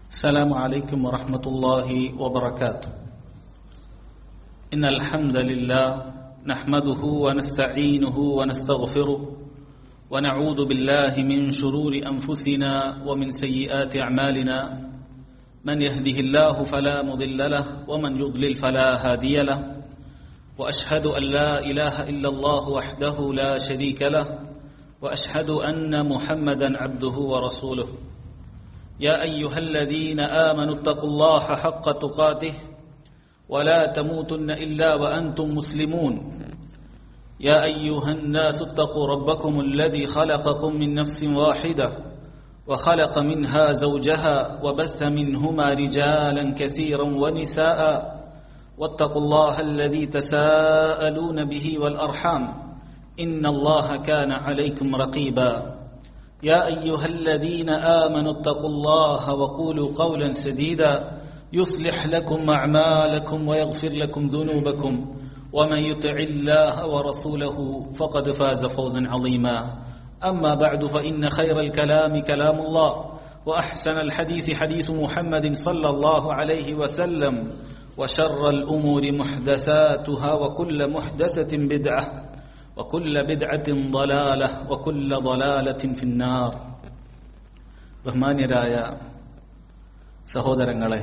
السلام عليكم ورحمة الله وبركاته إن الحمد لله نحمده ونستعينه ونستغفره ونعوذ بالله من شرور أنفسنا ومن سيئات أعمالنا من يهده الله فلا مضل له ومن يضلل فلا هادي له وأشهد أن لا إله إلا الله وحده لا شريك له وأشهد أن محمدا عبده ورسوله يا ايها الذين امنوا اتقوا الله حق تقاته ولا تموتن الا وانتم مسلمون يا ايها الناس اتقوا ربكم الذي خلقكم من نفس واحده وخلق منها زوجها وبث منهما رجالا كثيرا ونساء واتقوا الله الذي تساءلون به والارحام ان الله كان عليكم رقيبا يا ايها الذين امنوا اتقوا الله وقولوا قولا سديدا يصلح لكم اعمالكم ويغفر لكم ذنوبكم ومن يطع الله ورسوله فقد فاز فوزا عظيما اما بعد فان خير الكلام كلام الله واحسن الحديث حديث محمد صلى الله عليه وسلم وشر الامور محدثاتها وكل محدثه بدعه وكل بدعة ضلالة وكل ضلالة في النار ബഹുമാന്യരായ സഹോദരങ്ങളെ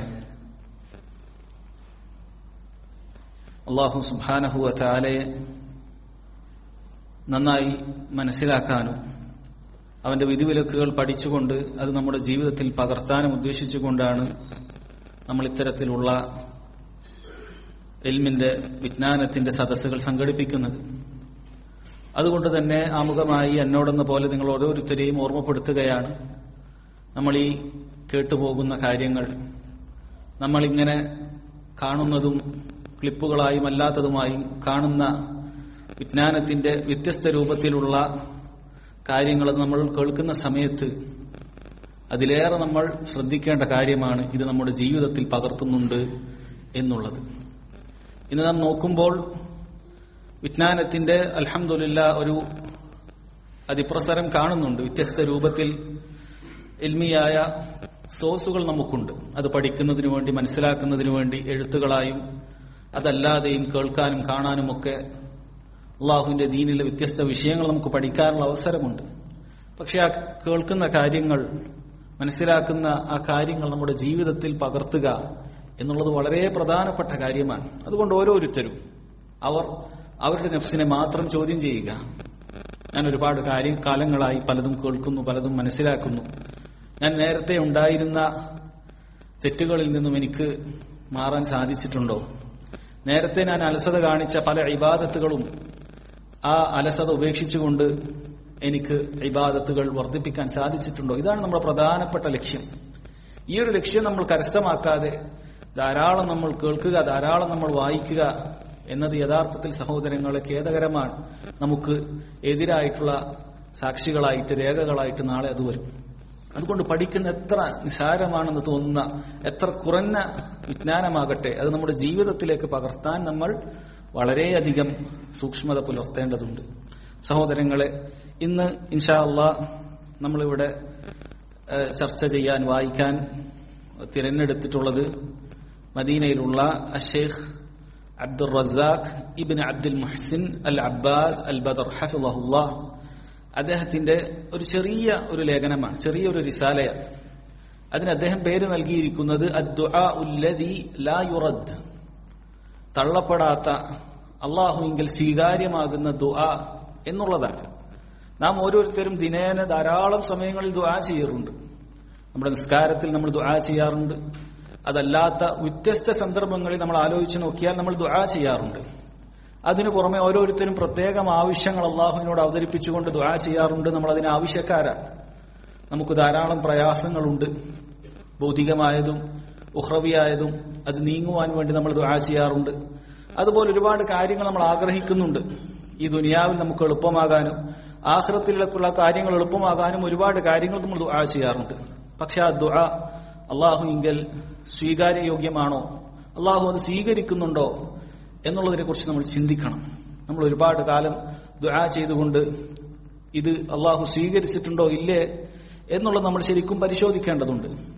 അള്ളാഹു സുബാനഹുവ താലയെ നന്നായി മനസ്സിലാക്കാനും അവന്റെ വിധിവിലക്കുകൾ പഠിച്ചുകൊണ്ട് അത് നമ്മുടെ ജീവിതത്തിൽ പകർത്താനും ഉദ്ദേശിച്ചുകൊണ്ടാണ് നമ്മൾ ഇത്തരത്തിലുള്ള എൽമിന്റെ വിജ്ഞാനത്തിന്റെ സദസ്സുകൾ സംഘടിപ്പിക്കുന്നത് അതുകൊണ്ട് തന്നെ ആമുഖമായി എന്നോടെന്ന പോലെ നിങ്ങൾ ഓരോരുത്തരെയും ഓർമ്മപ്പെടുത്തുകയാണ് നമ്മൾ ഈ കേട്ടുപോകുന്ന കാര്യങ്ങൾ നമ്മളിങ്ങനെ കാണുന്നതും ക്ലിപ്പുകളായും അല്ലാത്തതുമായും കാണുന്ന വിജ്ഞാനത്തിന്റെ വ്യത്യസ്ത രൂപത്തിലുള്ള കാര്യങ്ങൾ നമ്മൾ കേൾക്കുന്ന സമയത്ത് അതിലേറെ നമ്മൾ ശ്രദ്ധിക്കേണ്ട കാര്യമാണ് ഇത് നമ്മുടെ ജീവിതത്തിൽ പകർത്തുന്നുണ്ട് എന്നുള്ളത് ഇന്ന് നാം നോക്കുമ്പോൾ വിജ്ഞാനത്തിന്റെ അൽഹംദുലില്ല ഒരു അതിപ്രസരം കാണുന്നുണ്ട് വ്യത്യസ്ത രൂപത്തിൽ എൽമിയായ സോഴ്സുകൾ നമുക്കുണ്ട് അത് പഠിക്കുന്നതിനു വേണ്ടി മനസ്സിലാക്കുന്നതിനു വേണ്ടി എഴുത്തുകളായും അതല്ലാതെയും കേൾക്കാനും കാണാനും ഒക്കെ അള്ളാഹുവിന്റെ ദീനിലെ വ്യത്യസ്ത വിഷയങ്ങൾ നമുക്ക് പഠിക്കാനുള്ള അവസരമുണ്ട് പക്ഷെ ആ കേൾക്കുന്ന കാര്യങ്ങൾ മനസ്സിലാക്കുന്ന ആ കാര്യങ്ങൾ നമ്മുടെ ജീവിതത്തിൽ പകർത്തുക എന്നുള്ളത് വളരെ പ്രധാനപ്പെട്ട കാര്യമാണ് അതുകൊണ്ട് ഓരോരുത്തരും അവർ അവരുടെ നഫ്സിനെ മാത്രം ചോദ്യം ചെയ്യുക ഞാൻ ഒരുപാട് കാര്യ കാലങ്ങളായി പലതും കേൾക്കുന്നു പലതും മനസ്സിലാക്കുന്നു ഞാൻ നേരത്തെ ഉണ്ടായിരുന്ന തെറ്റുകളിൽ നിന്നും എനിക്ക് മാറാൻ സാധിച്ചിട്ടുണ്ടോ നേരത്തെ ഞാൻ അലസത കാണിച്ച പല ഇബാദത്തുകളും ആ അലസത ഉപേക്ഷിച്ചുകൊണ്ട് എനിക്ക് ഇബാദത്തുകൾ വർദ്ധിപ്പിക്കാൻ സാധിച്ചിട്ടുണ്ടോ ഇതാണ് നമ്മുടെ പ്രധാനപ്പെട്ട ലക്ഷ്യം ഈ ഒരു ലക്ഷ്യം നമ്മൾ കരസ്ഥമാക്കാതെ ധാരാളം നമ്മൾ കേൾക്കുക ധാരാളം നമ്മൾ വായിക്കുക എന്നത് യഥാർത്ഥത്തിൽ സഹോദരങ്ങളെ ഖേദകരമാണ് നമുക്ക് എതിരായിട്ടുള്ള സാക്ഷികളായിട്ട് രേഖകളായിട്ട് നാളെ അത് വരും അതുകൊണ്ട് പഠിക്കുന്ന എത്ര നിസാരമാണെന്ന് തോന്നുന്ന എത്ര കുറഞ്ഞ വിജ്ഞാനമാകട്ടെ അത് നമ്മുടെ ജീവിതത്തിലേക്ക് പകർത്താൻ നമ്മൾ വളരെയധികം സൂക്ഷ്മത പുലർത്തേണ്ടതുണ്ട് സഹോദരങ്ങളെ ഇന്ന് ഇൻഷാ അള്ളാ നമ്മളിവിടെ ചർച്ച ചെയ്യാൻ വായിക്കാൻ തിരഞ്ഞെടുത്തിട്ടുള്ളത് മദീനയിലുള്ള അഷേഖ് അബ്ദുൾ റസാഖ് ഇബിൻ അബ്ദുൽ മുഹസിൻ അൽ അബ്ബാദ് അൽ ബദർ ഹഫിളഹുല്ല അദ്ദേഹത്തിന്റെ ഒരു ചെറിയ ഒരു ലേഖനമാണ് ചെറിയൊരു റിസാലയാണ് അതിന് അദ്ദേഹം പേര് നൽകിയിരിക്കുന്നത് തള്ളപ്പെടാത്ത അള്ളാഹുവിങ്കിൽ സ്വീകാര്യമാകുന്ന ദുആ എന്നുള്ളതാണ് നാം ഓരോരുത്തരും ദിനേന ധാരാളം സമയങ്ങളിൽ ദുആ ചെയ്യാറുണ്ട് നമ്മുടെ നിസ്കാരത്തിൽ നമ്മൾ ദുആ ചെയ്യാറുണ്ട് അതല്ലാത്ത വ്യത്യസ്ത സന്ദർഭങ്ങളിൽ നമ്മൾ ആലോചിച്ച് നോക്കിയാൽ നമ്മൾ ദുആ ചെയ്യാറുണ്ട് അതിനു പുറമെ ഓരോരുത്തരും പ്രത്യേകം ആവശ്യങ്ങൾ അള്ളാഹുവിനോട് അവതരിപ്പിച്ചുകൊണ്ട് ദുആ ചെയ്യാറുണ്ട് നമ്മൾ അതിന് ആവശ്യക്കാരാണ് നമുക്ക് ധാരാളം പ്രയാസങ്ങളുണ്ട് ഭൗതികമായതും ഉഹ്രവിയായതും അത് നീങ്ങുവാൻ വേണ്ടി നമ്മൾ ദുആ ചെയ്യാറുണ്ട് അതുപോലെ ഒരുപാട് കാര്യങ്ങൾ നമ്മൾ ആഗ്രഹിക്കുന്നുണ്ട് ഈ ദുനിയാവിൽ നമുക്ക് എളുപ്പമാകാനും ആഹ്റത്തിലുള്ള കാര്യങ്ങൾ എളുപ്പമാകാനും ഒരുപാട് കാര്യങ്ങൾ നമ്മൾ ദുആ ചെയ്യാറുണ്ട് പക്ഷെ ആ ദുആ അള്ളാഹുവിങ്കൽ സ്വീകാര്യയോഗ്യമാണോ അള്ളാഹു അത് സ്വീകരിക്കുന്നുണ്ടോ എന്നുള്ളതിനെ കുറിച്ച് നമ്മൾ ചിന്തിക്കണം നമ്മൾ ഒരുപാട് കാലം ദുആ ചെയ്തുകൊണ്ട് ഇത് അള്ളാഹു സ്വീകരിച്ചിട്ടുണ്ടോ ഇല്ലേ എന്നുള്ളത് നമ്മൾ ശരിക്കും പരിശോധിക്കേണ്ടതുണ്ട്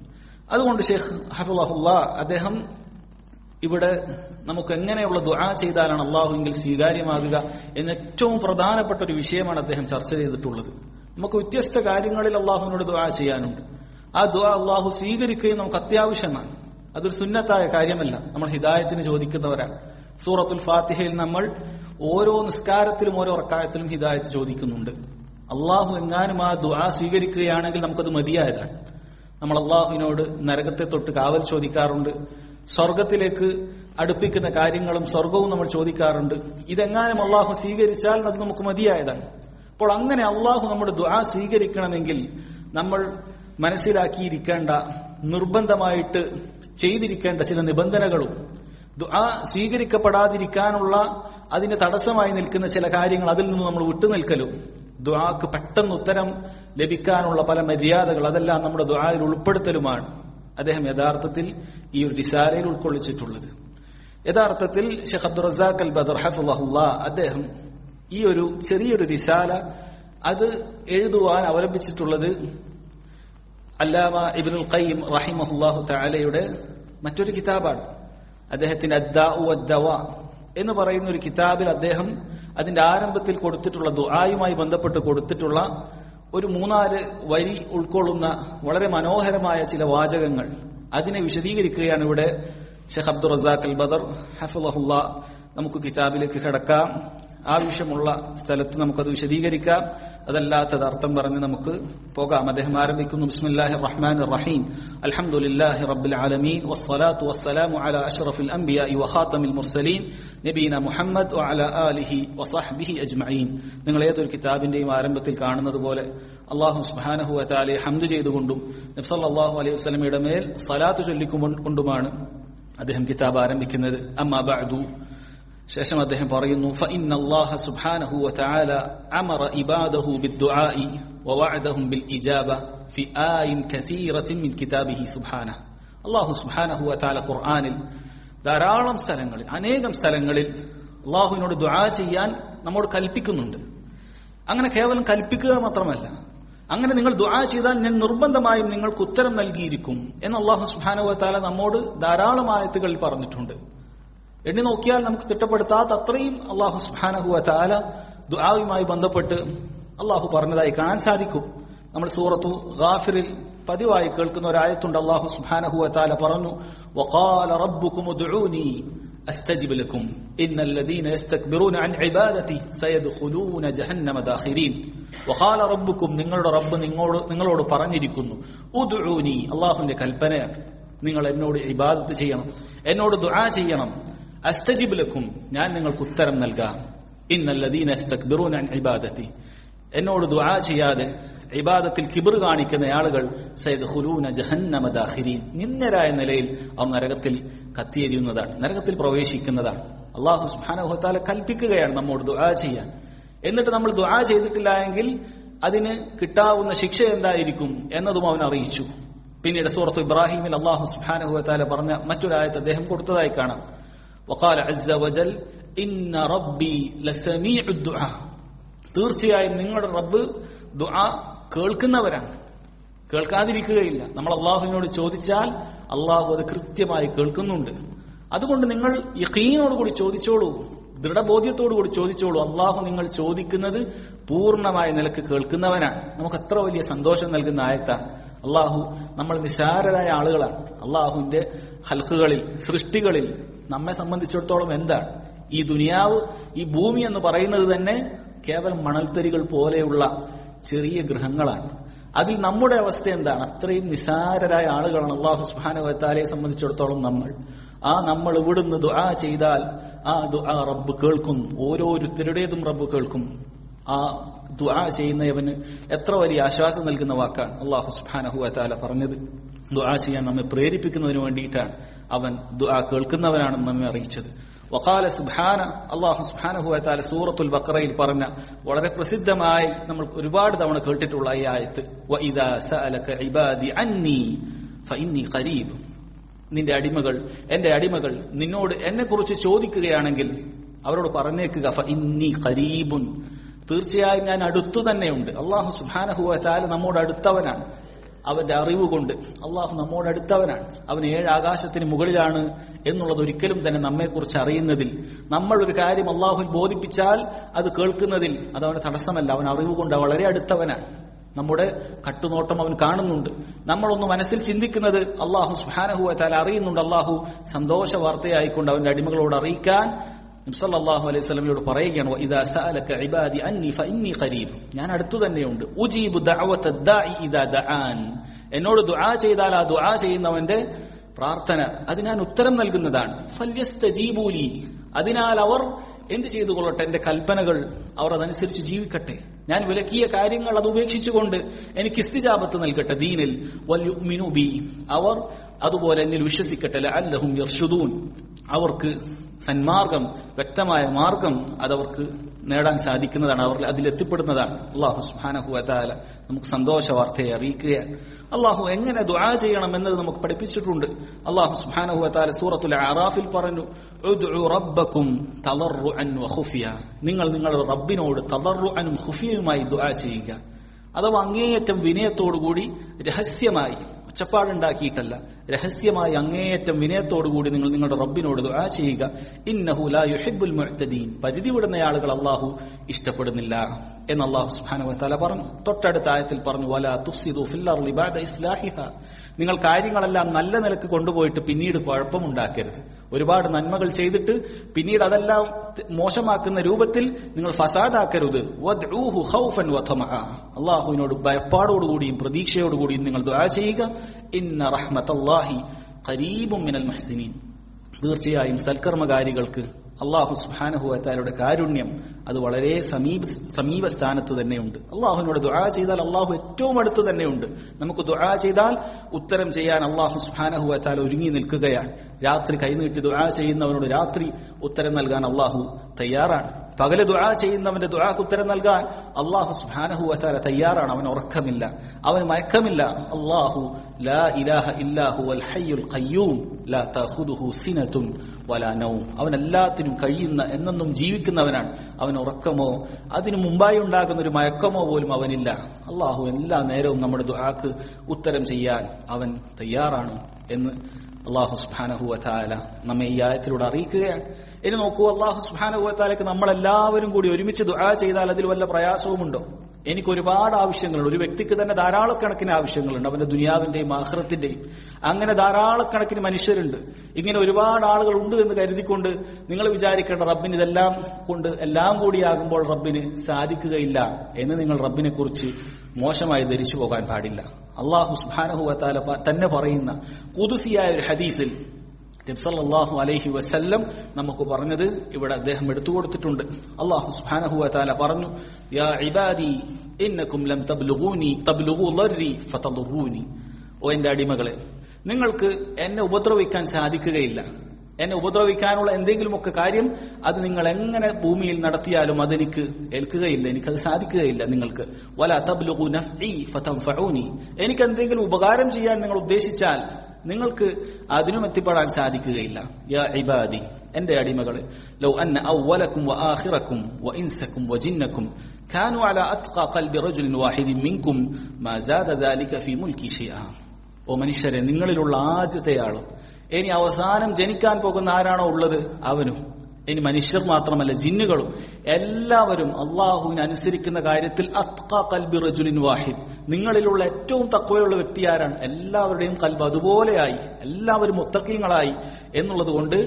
അതുകൊണ്ട് ഷെയ്ഖ് ഹഫുല്ലാഹുല്ല അദ്ദേഹം ഇവിടെ നമുക്ക് എങ്ങനെയുള്ള ദുആ ചെയ്താലാണ് അള്ളാഹുവിൽ സ്വീകാര്യമാകുക എന്ന ഏറ്റവും പ്രധാനപ്പെട്ട ഒരു വിഷയമാണ് അദ്ദേഹം ചർച്ച ചെയ്തിട്ടുള്ളത് നമുക്ക് വ്യത്യസ്ത കാര്യങ്ങളിൽ അള്ളാഹുവിനോട് ദുആ ചെയ്യാനുണ്ട് ആ ദുആ അള്ളാഹു സ്വീകരിക്കുകയും നമുക്ക് അത്യാവശ്യമാണ് അതൊരു സുന്നത്തായ കാര്യമല്ല നമ്മൾ ഹിദായത്തിന് ചോദിക്കുന്നവരാണ് സൂറത്തുൽ ഫാത്തിഹയിൽ നമ്മൾ ഓരോ നിസ്കാരത്തിലും ഓരോ റക്കായത്തിലും ഹിദായത്ത് ചോദിക്കുന്നുണ്ട് അള്ളാഹു എങ്ങാനും ആ ദുആ സ്വീകരിക്കുകയാണെങ്കിൽ നമുക്കത് മതിയായതാണ് നമ്മൾ അള്ളാഹുവിനോട് നരകത്തെ തൊട്ട് കാവൽ ചോദിക്കാറുണ്ട് സ്വർഗത്തിലേക്ക് അടുപ്പിക്കുന്ന കാര്യങ്ങളും സ്വർഗവും നമ്മൾ ചോദിക്കാറുണ്ട് ഇതെങ്ങാനും അള്ളാഹു സ്വീകരിച്ചാൽ അത് നമുക്ക് മതിയായതാണ് അപ്പോൾ അങ്ങനെ അള്ളാഹു നമ്മുടെ ദുആ സ്വീകരിക്കണമെങ്കിൽ നമ്മൾ മനസ്സിലാക്കിയിരിക്കേണ്ട നിർബന്ധമായിട്ട് ചെയ്തിരിക്കേണ്ട ചില നിബന്ധനകളും ദുആ സ്വീകരിക്കപ്പെടാതിരിക്കാനുള്ള അതിന് തടസ്സമായി നിൽക്കുന്ന ചില കാര്യങ്ങൾ അതിൽ നിന്ന് നമ്മൾ വിട്ടുനിൽക്കലും ദുആക്ക് പെട്ടെന്ന് ഉത്തരം ലഭിക്കാനുള്ള പല മര്യാദകൾ അതെല്ലാം നമ്മുടെ ദുആയിൽ ഉൾപ്പെടുത്തലുമാണ് അദ്ദേഹം യഥാർത്ഥത്തിൽ ഈ ഒരു റിസാലയിൽ ഉൾക്കൊള്ളിച്ചിട്ടുള്ളത് യഥാർത്ഥത്തിൽ ഷെഖ് അബ്ദുൾ റസാഖ് അൽ ബദർ ഹഫുല്ലാഹുല്ല അദ്ദേഹം ഈ ഒരു ചെറിയൊരു റിസാല അത് എഴുതുവാൻ അവലംബിച്ചിട്ടുള്ളത് അല്ലാമ ഇബ്നുൽ ഖയ്യിം റഹിമഹുല്ലാഹു തആലയുടെ മറ്റൊരു കിതാബാണ് അദ്ദേഹത്തിന്റെ അദ്ദാഉ അദ്ദവ എന്ന് പറയുന്ന ഒരു കിതാബിൽ അദ്ദേഹം അതിന്റെ ആരംഭത്തിൽ കൊടുത്തിട്ടുള്ള ദുആയുമായി ബന്ധപ്പെട്ട് കൊടുത്തിട്ടുള്ള ഒരു മൂന്നാല് വരി ഉൾക്കൊള്ളുന്ന വളരെ മനോഹരമായ ചില വാചകങ്ങൾ അതിനെ വിശദീകരിക്കുകയാണ് ഇവിടെ ഷെഖ് അബ്ദുൾ റസാഖ് അൽ ബദർ ഹഫുലഹുല്ല നമുക്ക് കിതാബിലേക്ക് കിടക്കാം ആവശ്യമുള്ള സ്ഥലത്ത് നമുക്കത് വിശദീകരിക്കാം അതല്ലാത്തത് അർത്ഥം പറഞ്ഞ് നമുക്ക് പോകാം അദ്ദേഹം ആരംഭിക്കുന്നു ബിസ്മില്ലാഹി റഹ്മാൻ റഹീം അൽഹംദുലില്ലാഹി റബ്ബിൽ ആലമീൻ വസ്സലാത്തു വസ്സലാമു അലാ അഷ്റഫിൽ അംബിയാഇ വഖാതമിൽ മുർസലീൻ നബീന മുഹമ്മദ് വഅലാ ആലിഹി വസഹ്ബിഹി അജ്മഈൻ നിങ്ങൾ ഏതൊരു കിതാബിന്റെയും ആരംഭത്തിൽ കാണുന്നത് പോലെ അള്ളാഹു സുബ്ഹാനഹു വതആലയെ ഹംദ് ചെയ്തുകൊണ്ടും നബി സല്ലല്ലാഹു അലൈഹി വസല്ലമയുടെ മേൽ സലാത്ത് ചൊല്ലിക്കൊണ്ടുമാണ് അദ്ദേഹം കിതാബ് ആരംഭിക്കുന്നത് അമ്മാ ബഅദു ശേഷം അദ്ദേഹം പറയുന്നു فإن الله سبحانه وتعالى أمر عباده بالدعاء ووعدهم بالإجابة في آي كثيرة من كتابه سبحانه അള്ളാഹു സുബ്ഹാനഹു വതആല ഖുർആനിൽ ധാരാളം സ്ഥലങ്ങളിൽ അനേകം സ്ഥലങ്ങളിൽ അള്ളാഹുവിനോട് ദുആ ചെയ്യാൻ നമ്മോട് കൽപ്പിക്കുന്നുണ്ട് അങ്ങനെ കേവലം കൽപ്പിക്കുക മാത്രമല്ല അങ്ങനെ നിങ്ങൾ ദുആ ചെയ്താൽ ഞാൻ നിർബന്ധമായും നിങ്ങൾക്ക് ഉത്തരം നൽകിയിരിക്കും എന്ന് അള്ളാഹു സുബ്ഹാനഹു വതആല നമ്മോട് ധാരാളം ആയത്തുകളിൽ പറഞ്ഞിട്ടുണ്ട് എണ്ണി നോക്കിയാൽ നമുക്ക് തിട്ടപ്പെടുത്താത്ത അത്രയും അള്ളാഹു സുബാനഹു താല ദുആവുമായി ബന്ധപ്പെട്ട് അള്ളാഹു പറഞ്ഞതായി കാണാൻ സാധിക്കും നമ്മൾ സൂറത്തു ഗാഫിറിൽ പതിവായി കേൾക്കുന്ന ഒരു ആയത്തുണ്ട് അള്ളാഹു സുബാനഹു താല പറഞ്ഞു وقال ربكم ادعوني استجب لكم ان الذين يستكبرون عن عبادتي سيدخلون جهنم داخرين وقال ربكم നിങ്ങളുടെ റബ്ബ് നിങ്ങളോട് നിങ്ങളോട് പറഞ്ഞിരിക്കുന്നു ഉദ്ഉനി അള്ളാഹുവിന്റെ കൽപ്പനയാണ് നിങ്ങൾ എന്നോട് ഇബാദത്ത് ചെയ്യണം എന്നോട് ദുആ ചെയ്യണം അസ്തജിബ് ലക്കും ഞാൻ നിങ്ങൾക്ക് ഉത്തരം നൽകാം ഇന്നല്ലദീന അസ്തക്ബിറൂന അൻ ഇബാദത്തി എന്നോട് ദുആ ചെയ്യാതെ ഇബാദത്തിൽ കിബർ കാണിക്കുന്ന ആളുകൾ സൈദ്ഖുലൂന ജഹന്നമ ദാഖിരീൻ നിന്ദരായ നിലയിൽ അവർ നരകത്തിൽ കത്തിയെരിയുന്നതാണ് നരകത്തിൽ പ്രവേശിക്കുന്നതാണ് അള്ളാഹു സുബ്ഹാനഹു വതആല കൽപ്പിക്കുകയാണ് നമ്മോട് ദുആ ചെയ്യാൻ എന്നിട്ട് നമ്മൾ ദുആ ചെയ്തിട്ടില്ല എങ്കിൽ അതിന് കിട്ടാവുന്ന ശിക്ഷ എന്തായിരിക്കും എന്നതും അവൻ അറിയിച്ചു പിന്നീട് സൂറത്ത് ഇബ്രാഹിമിൽ അള്ളാഹു സുബ്ഹാനഹു വതആല പറഞ്ഞ മറ്റൊരായത്ത് അദ്ദേഹം കൊടുത്തതായി കാണാം وقال عز وجل إن ربي لسميع الدعاء തീർച്ചയായും നിങ്ങളുടെ റബ്ബ് ദുആ കേൾക്കുന്നവരാണ് കേൾക്കാതിരിക്കുകയില്ല നമ്മൾ അള്ളാഹുവിനോട് ചോദിച്ചാൽ അള്ളാഹു അത് കൃത്യമായി കേൾക്കുന്നുണ്ട് അതുകൊണ്ട് നിങ്ങൾ യഖീനോട് കൂടി ചോദിച്ചോളൂ ദൃഢബോധ്യത്തോടു കൂടി ചോദിച്ചോളൂ അള്ളാഹു നിങ്ങൾ ചോദിക്കുന്നത് പൂർണ്ണമായ നിലക്ക് കേൾക്കുന്നവനാണ് നമുക്ക് എത്ര വലിയ സന്തോഷം നൽകുന്ന ആയത്താണ് അള്ളാഹു നമ്മൾ നിസാരരായ ആളുകളാണ് അള്ളാഹുവിന്റെ ഹൽക്കുകളിൽ സൃഷ്ടികളിൽ നമ്മെ സംബന്ധിച്ചിടത്തോളം എന്താണ് ഈ ദുനിയാവ് ഈ ഭൂമി എന്ന് പറയുന്നത് തന്നെ കേവലം മണൽത്തരികൾ പോലെയുള്ള ചെറിയ ഗൃഹങ്ങളാണ് അതിൽ നമ്മുടെ അവസ്ഥ എന്താണ് അത്രയും നിസാരരായ ആളുകളാണ് അള്ളാഹു സുഹാനുവത്താലയെ സംബന്ധിച്ചിടത്തോളം നമ്മൾ ആ നമ്മൾ ഇവിടുന്ന് ദുആ ചെയ്താൽ ആ ദുആ റബ്ബ് കേൾക്കും ഓരോരുത്തരുടേതും റബ്ബ് കേൾക്കും ആ ദുആ ചെയ്യുന്നവന് എത്ര വലിയ ആശ്വാസം നൽകുന്ന വാക്കാണ് അള്ളാഹു സുബ്ഹാനഹു വതആല പറഞ്ഞത് ദുആ ചെയ്യാൻ നമ്മെ പ്രേരിപ്പിക്കുന്നതിന് വേണ്ടിയിട്ടാണ് അവൻ ദുആ കേൾക്കുന്നവനാണെന്ന് നമ്മെ അറിയിച്ചത് വഖാല സുബ്ഹാന അള്ളാഹു സുബ്ഹാനഹു വതആല സൂറത്തുൽ ബഖറയിൽ പറഞ്ഞ വളരെ പ്രസിദ്ധമായി നമ്മൾ ഒരുപാട് തവണ കേട്ടിട്ടുള്ള ഈ ആയത്ത് വഇദാ സഅലക ഇബാദി അന്നി ഫഇന്നി ഖരീബ് നിന്റെ അടിമകൾ എന്റെ അടിമകൾ നിന്നോട് എന്നെ കുറിച്ച് ചോദിക്കുകയാണെങ്കിൽ അവരോട് പറഞ്ഞേക്കുക ഫഇന്നി ഖരീബുൻ തീർച്ചയായും ഞാൻ അടുത്തു തന്നെയുണ്ട് അള്ളാഹു സുബാനഹുവ താല നമ്മോട് അടുത്തവനാണ് അവന്റെ അറിവ് കൊണ്ട് അള്ളാഹു നമ്മോട് അടുത്തവനാണ് അവൻ ഏഴ് ആകാശത്തിന് മുകളിലാണ് എന്നുള്ളത് ഒരിക്കലും തന്നെ നമ്മെക്കുറിച്ച് അറിയുന്നതിൽ നമ്മൾ ഒരു കാര്യം അള്ളാഹുൽ ബോധിപ്പിച്ചാൽ അത് കേൾക്കുന്നതിൽ അത് അവന് തടസ്സമല്ല അവൻ അറിവ് കൊണ്ട് വളരെ അടുത്തവനാണ് നമ്മുടെ കട്ടുനോട്ടം അവൻ കാണുന്നുണ്ട് നമ്മളൊന്ന് മനസ്സിൽ ചിന്തിക്കുന്നത് അള്ളാഹു സുഹാനഹുവത്താൽ അറിയുന്നുണ്ട് അള്ളാഹു സന്തോഷ വാർത്തയായിക്കൊണ്ട് അവന്റെ അടിമകളോട് അറിയിക്കാൻ നബ്സല്ലാഹു അലൈഹി സ്വലമിയോട് പറയുകയാണ് ഇതാ സഅലക ഇബാദി അന്നി ഫഇന്നി ഖരീബ് ഞാൻ അടുത്തു തന്നെയുണ്ട് ഉജീബു ദഅവത ദാഇ ഇദാ ദആൻ എന്നോട് ദുആ ചെയ്താൽ ആ ദുആ ചെയ്യുന്നവന്റെ പ്രാർത്ഥന അത് ഞാൻ ഉത്തരം നൽകുന്നതാണ് ഫല്യസ്തജീബൂലി അതിനാൽ അവർ എന്ത് ചെയ്തു കൊള്ളട്ടെ എന്റെ കൽപ്പനകൾ അവർ അതനുസരിച്ച് ജീവിക്കട്ടെ ഞാൻ വിലക്കിയ കാര്യങ്ങൾ അത് ഉപേക്ഷിച്ചുകൊണ്ട് എനിക്ക് ഇസ്തിജാബത്ത് നൽകട്ടെ ദീനിൽ വല്യുമിനു ബി അവർ അതുപോലെ എന്നിൽ വിശ്വസിക്കട്ടെ അല്ലഹും യർഷുദൂൻ അവർക്ക് സന്മാർഗം വ്യക്തമായ മാർഗം അതവർക്ക് നേടാൻ സാധിക്കുന്നതാണ് അവർ അതിലെത്തിപ്പെടുന്നതാണ് അള്ളാഹു സുഹാനഹു അതാല നമുക്ക് സന്തോഷ വാർത്തയെ അറിയിക്കുകയാണ് അള്ളാഹു എങ്ങനെ ദുആ ചെയ്യണം എന്നത് നമുക്ക് പഠിപ്പിച്ചിട്ടുണ്ട് അള്ളാഹു സുഹാനഹു അതാല സൂറത്തുൽ ആറാഫിൽ പറഞ്ഞു ഉദ്ഉ റബ്ബക്കും തളർറുഅൻ വഖുഫിയ നിങ്ങൾ നിങ്ങളുടെ റബ്ബിനോട് തളർറുഅനും ഖുഫിയുമായി ദുആ ചെയ്യുക അഥവാ അങ്ങേയറ്റം വിനയത്തോടുകൂടി രഹസ്യമായി ഒച്ചപ്പാടുണ്ടാക്കിയിട്ടല്ല രഹസ്യമായി അങ്ങേയറ്റം വിനയത്തോടുകൂടി നിങ്ങൾ നിങ്ങളുടെ റബ്ബിനോട് ദുആ ചെയ്യുക ഇന്നഹു ലാ യുഹിബ്ബുൽ മുഅ്തദീൻ പരിധി വിടുന്ന ആളുകൾ അള്ളാഹു ഇഷ്ടപ്പെടുന്നില്ല എന്ന് അള്ളാഹു സുബ്ഹാനഹു വതആല പറഞ്ഞു തൊട്ടടുത്ത ആയത്തിൽ പറഞ്ഞു വലാ തുഫ്സിദു ഫിൽ അർളി ബഅദ ഇസ്ലാഹിഹ നിങ്ങൾ കാര്യങ്ങളെല്ലാം നല്ല നിലക്ക് കൊണ്ടുപോയിട്ട് പിന്നീട് കുഴപ്പമുണ്ടാക്കരുത് ഒരുപാട് നന്മകൾ ചെയ്തിട്ട് പിന്നീട് അതെല്ലാം മോശമാക്കുന്ന രൂപത്തിൽ നിങ്ങൾ ഫസാദാക്കരുത് വദ്ഊഹു ഖൗഫൻ വതമഅ അള്ളാഹുവിനോട് ഭയപ്പാടോടുകൂടിയും പ്രതീക്ഷയോടുകൂടിയും നിങ്ങൾ ദുആ ചെയ്യുക ഇന്ന റഹ്മത്തല്ലാഹി ഖരീബും മിനൽ മുഹ്സിനീൻ തീർച്ചയായും സൽക്കർമ്മകാരികൾക്ക് അള്ളാഹു സുഹാനഹുവത്താരുടെ കാരുണ്യം അത് വളരെ സമീപ സമീപ സ്ഥാനത്ത് തന്നെയുണ്ട് അള്ളാഹുവിനോട് ദുആ ചെയ്താൽ അള്ളാഹു ഏറ്റവും അടുത്ത് തന്നെയുണ്ട് നമുക്ക് ദുആ ചെയ്താൽ ഉത്തരം ചെയ്യാൻ അള്ളാഹു സുഹാനഹുവത്താൽ ഒരുങ്ങി നിൽക്കുകയാണ് രാത്രി കൈനീട്ടി ദുആ ചെയ്യുന്നവനോട് രാത്രി ഉത്തരം നൽകാൻ അള്ളാഹു തയ്യാറാണ് പകല് ദുആ ചെയ്യുന്നവന്റെ ദുആക്ക് ഉത്തരം നൽകാൻ അള്ളാഹു സുബ്ഹാനഹു വതആല തയ്യാറാണ് അവൻ ഉറക്കമില്ല അവൻ മയക്കമില്ല അള്ളാഹു ലാ ഇലാഹ ഇല്ലാഹു അൽ ഹയ്യുൽ ഖയ്യൂം ലാ തഖുദുഹു സിനതുൻ വലാ നൗം അവൻ എല്ലാത്തിനും കഴിയുന്ന എന്നെന്നും ജീവിക്കുന്നവനാണ് അവൻ ഉറക്കമോ അതിനു മുമ്പായി ഉണ്ടാകുന്ന ഒരു മയക്കമോ പോലും അവനില്ല അള്ളാഹു എല്ലാ നേരവും നമ്മുടെ ദുആക്ക് ഉത്തരം ചെയ്യാൻ അവൻ തയ്യാറാണ് എന്ന് അള്ളാഹു സുബ്ഹാനഹു വതആല നമ്മെ ഈ ആയത്തിലൂടെ അറിയിക്കുകയാണ് ഇനി നോക്കൂ അള്ളാഹു സുബാനുഭവത്താലേക്ക് നമ്മളെല്ലാവരും കൂടി ഒരുമിച്ച് ദുആ ചെയ്താൽ അതിൽ വല്ല പ്രയാസവുമുണ്ടോ എനിക്ക് ഒരുപാട് ആവശ്യങ്ങളുണ്ട് ഒരു വ്യക്തിക്ക് തന്നെ ധാരാളക്കണക്കിന് ആവശ്യങ്ങളുണ്ട് അവന്റെ ദുനിയാവിന്റെയും ആഹ്റത്തിന്റെയും അങ്ങനെ ധാരാളക്കണക്കിന് മനുഷ്യരുണ്ട് ഇങ്ങനെ ഒരുപാട് ആളുകൾ ഉണ്ട് എന്ന് കരുതിക്കൊണ്ട് നിങ്ങൾ വിചാരിക്കേണ്ട റബ്ബിന് ഇതെല്ലാം കൊണ്ട് എല്ലാം കൂടിയാകുമ്പോൾ റബ്ബിന് സാധിക്കുകയില്ല എന്ന് നിങ്ങൾ റബ്ബിനെ കുറിച്ച് മോശമായി ധരിച്ചു പോകാൻ പാടില്ല അള്ളാഹു സുബാനഹുവത്താല തന്നെ പറയുന്ന കുതുസിയായ ഒരു ഹദീസിൽ നബ്സല്ലാഹു അലൈഹി വസല്ലം നമുക്ക് പറഞ്ഞത് ഇവിടെ അദ്ദേഹം എടുത്തു കൊടുത്തിട്ടുണ്ട് അള്ളാഹു സുബ്ഹാനഹു വതആല പറഞ്ഞു യാ ഇബാദി ഇന്നകും ലം തബ്ലുഗൂനി തബ്ലുഗു ളർരി ഫതദുറൂനി ഓ എന്റെ അടിമകളെ നിങ്ങൾക്ക് എന്നെ ഉപദ്രവിക്കാൻ സാധിക്കുകയില്ല എന്നെ ഉപദ്രവിക്കാനുള്ള എന്തെങ്കിലുമൊക്കെ കാര്യം അത് നിങ്ങൾ എങ്ങനെ ഭൂമിയിൽ നടത്തിയാലും അതെനിക്ക് ഏൽക്കുകയില്ല എനിക്കത് സാധിക്കുകയില്ല നിങ്ങൾക്ക് വല തബ്ലുഗു നഫ്ഇ ഫതൻഫഊനി എനിക്ക് എന്തെങ്കിലും ഉപകാരം ചെയ്യാൻ നിങ്ങൾ ഉദ്ദേശിച്ചാൽ നിങ്ങൾക്ക് അതിനും എത്തിപ്പെടാൻ സാധിക്കുകയില്ല യാ ഇബാദി എന്റെ അടിമകളെ ലൗ അന്ന അവലക്കും വആഖിറക്കും വഇൻസക്കും വജിന്നക്കും كانوا على أتقى قلب رجل واحد منكم ما زاد ذلك في ملكي شيئا ഓ മനുഷ്യരെ നിങ്ങളിലുള്ള ആദ്യത്തെ ആളും ഇനി അവസാനം ജനിക്കാൻ പോകുന്ന ആരാണോ ഉള്ളത് അവനും ഇനി മനുഷ്യർ മാത്രമല്ല ജിന്നുകളും എല്ലാവരും അള്ളാഹുവിനെ അനുസരിക്കുന്ന കാര്യത്തിൽ അത്ക കൽബി റജുലിൻ വാഹിദ് നിങ്ങളിലുള്ള ഏറ്റവും തക്കവയുള്ള വ്യക്തി ആരാണ് എല്ലാവരുടെയും കൽബ് അതുപോലെയായി എല്ലാവരും മുത്തക്കീങ്ങളായി എന്നുള്ളത് കൊണ്ട്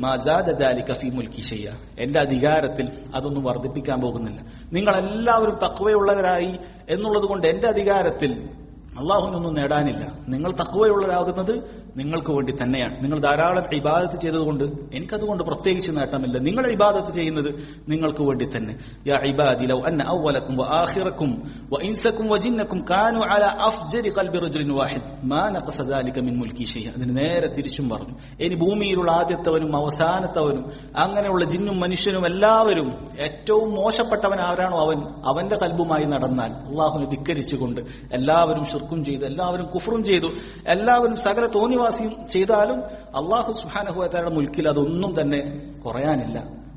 ഫി മുൽക്കി ചെയ്യ എന്റെ അധികാരത്തിൽ അതൊന്നും വർദ്ധിപ്പിക്കാൻ പോകുന്നില്ല നിങ്ങൾ എല്ലാവരും തക്കവയുള്ളവരായി എന്നുള്ളത് കൊണ്ട് എന്റെ അധികാരത്തിൽ അള്ളാഹുവിനൊന്നും നേടാനില്ല നിങ്ങൾ തക്കവയുള്ളവരാകുന്നത് നിങ്ങൾക്ക് വേണ്ടി തന്നെയാണ് നിങ്ങൾ ധാരാളം ഇബാദത്ത് ചെയ്തതുകൊണ്ട് എനിക്കതുകൊണ്ട് പ്രത്യേകിച്ച് നേട്ടമില്ല നിങ്ങൾ ഇബാദത്ത് ചെയ്യുന്നത് നിങ്ങൾക്ക് വേണ്ടി തന്നെ യാ ഇബാദി ലൗ അന്ന അവലക്കും വആഖിറക്കും വഇൻസക്കും വജിന്നക്കും കാനു അലാ അഫ്ജരി ഖൽബി റജുലിൻ വാഹിദ് മാ നഖസ ദാലിക മിൻ മുൽക്കി ഷൈഅ അതിന് നേരെ തിരിച്ചും പറഞ്ഞു ഇനി ഭൂമിയിലുള്ള ആദ്യത്തവനും അവസാനത്തവനും അങ്ങനെയുള്ള ജിന്നും മനുഷ്യനും എല്ലാവരും ഏറ്റവും മോശപ്പെട്ടവൻ ആരാണോ അവൻ അവന്റെ കൽബുമായി നടന്നാൽ അള്ളാഹുവിനെ ധിക്കരിച്ചുകൊണ്ട് എല്ലാവരും ഷിർക്കും ചെയ്തു എല്ലാവരും കുഫറും ചെയ്തു എല്ലാവരും സകല തോന്നിവാസിയും ചെയ്താലും അള്ളാഹു സുഹാനഹുവത്താരുടെ മുൽക്കിൽ അതൊന്നും തന്നെ കുറയാനില്ല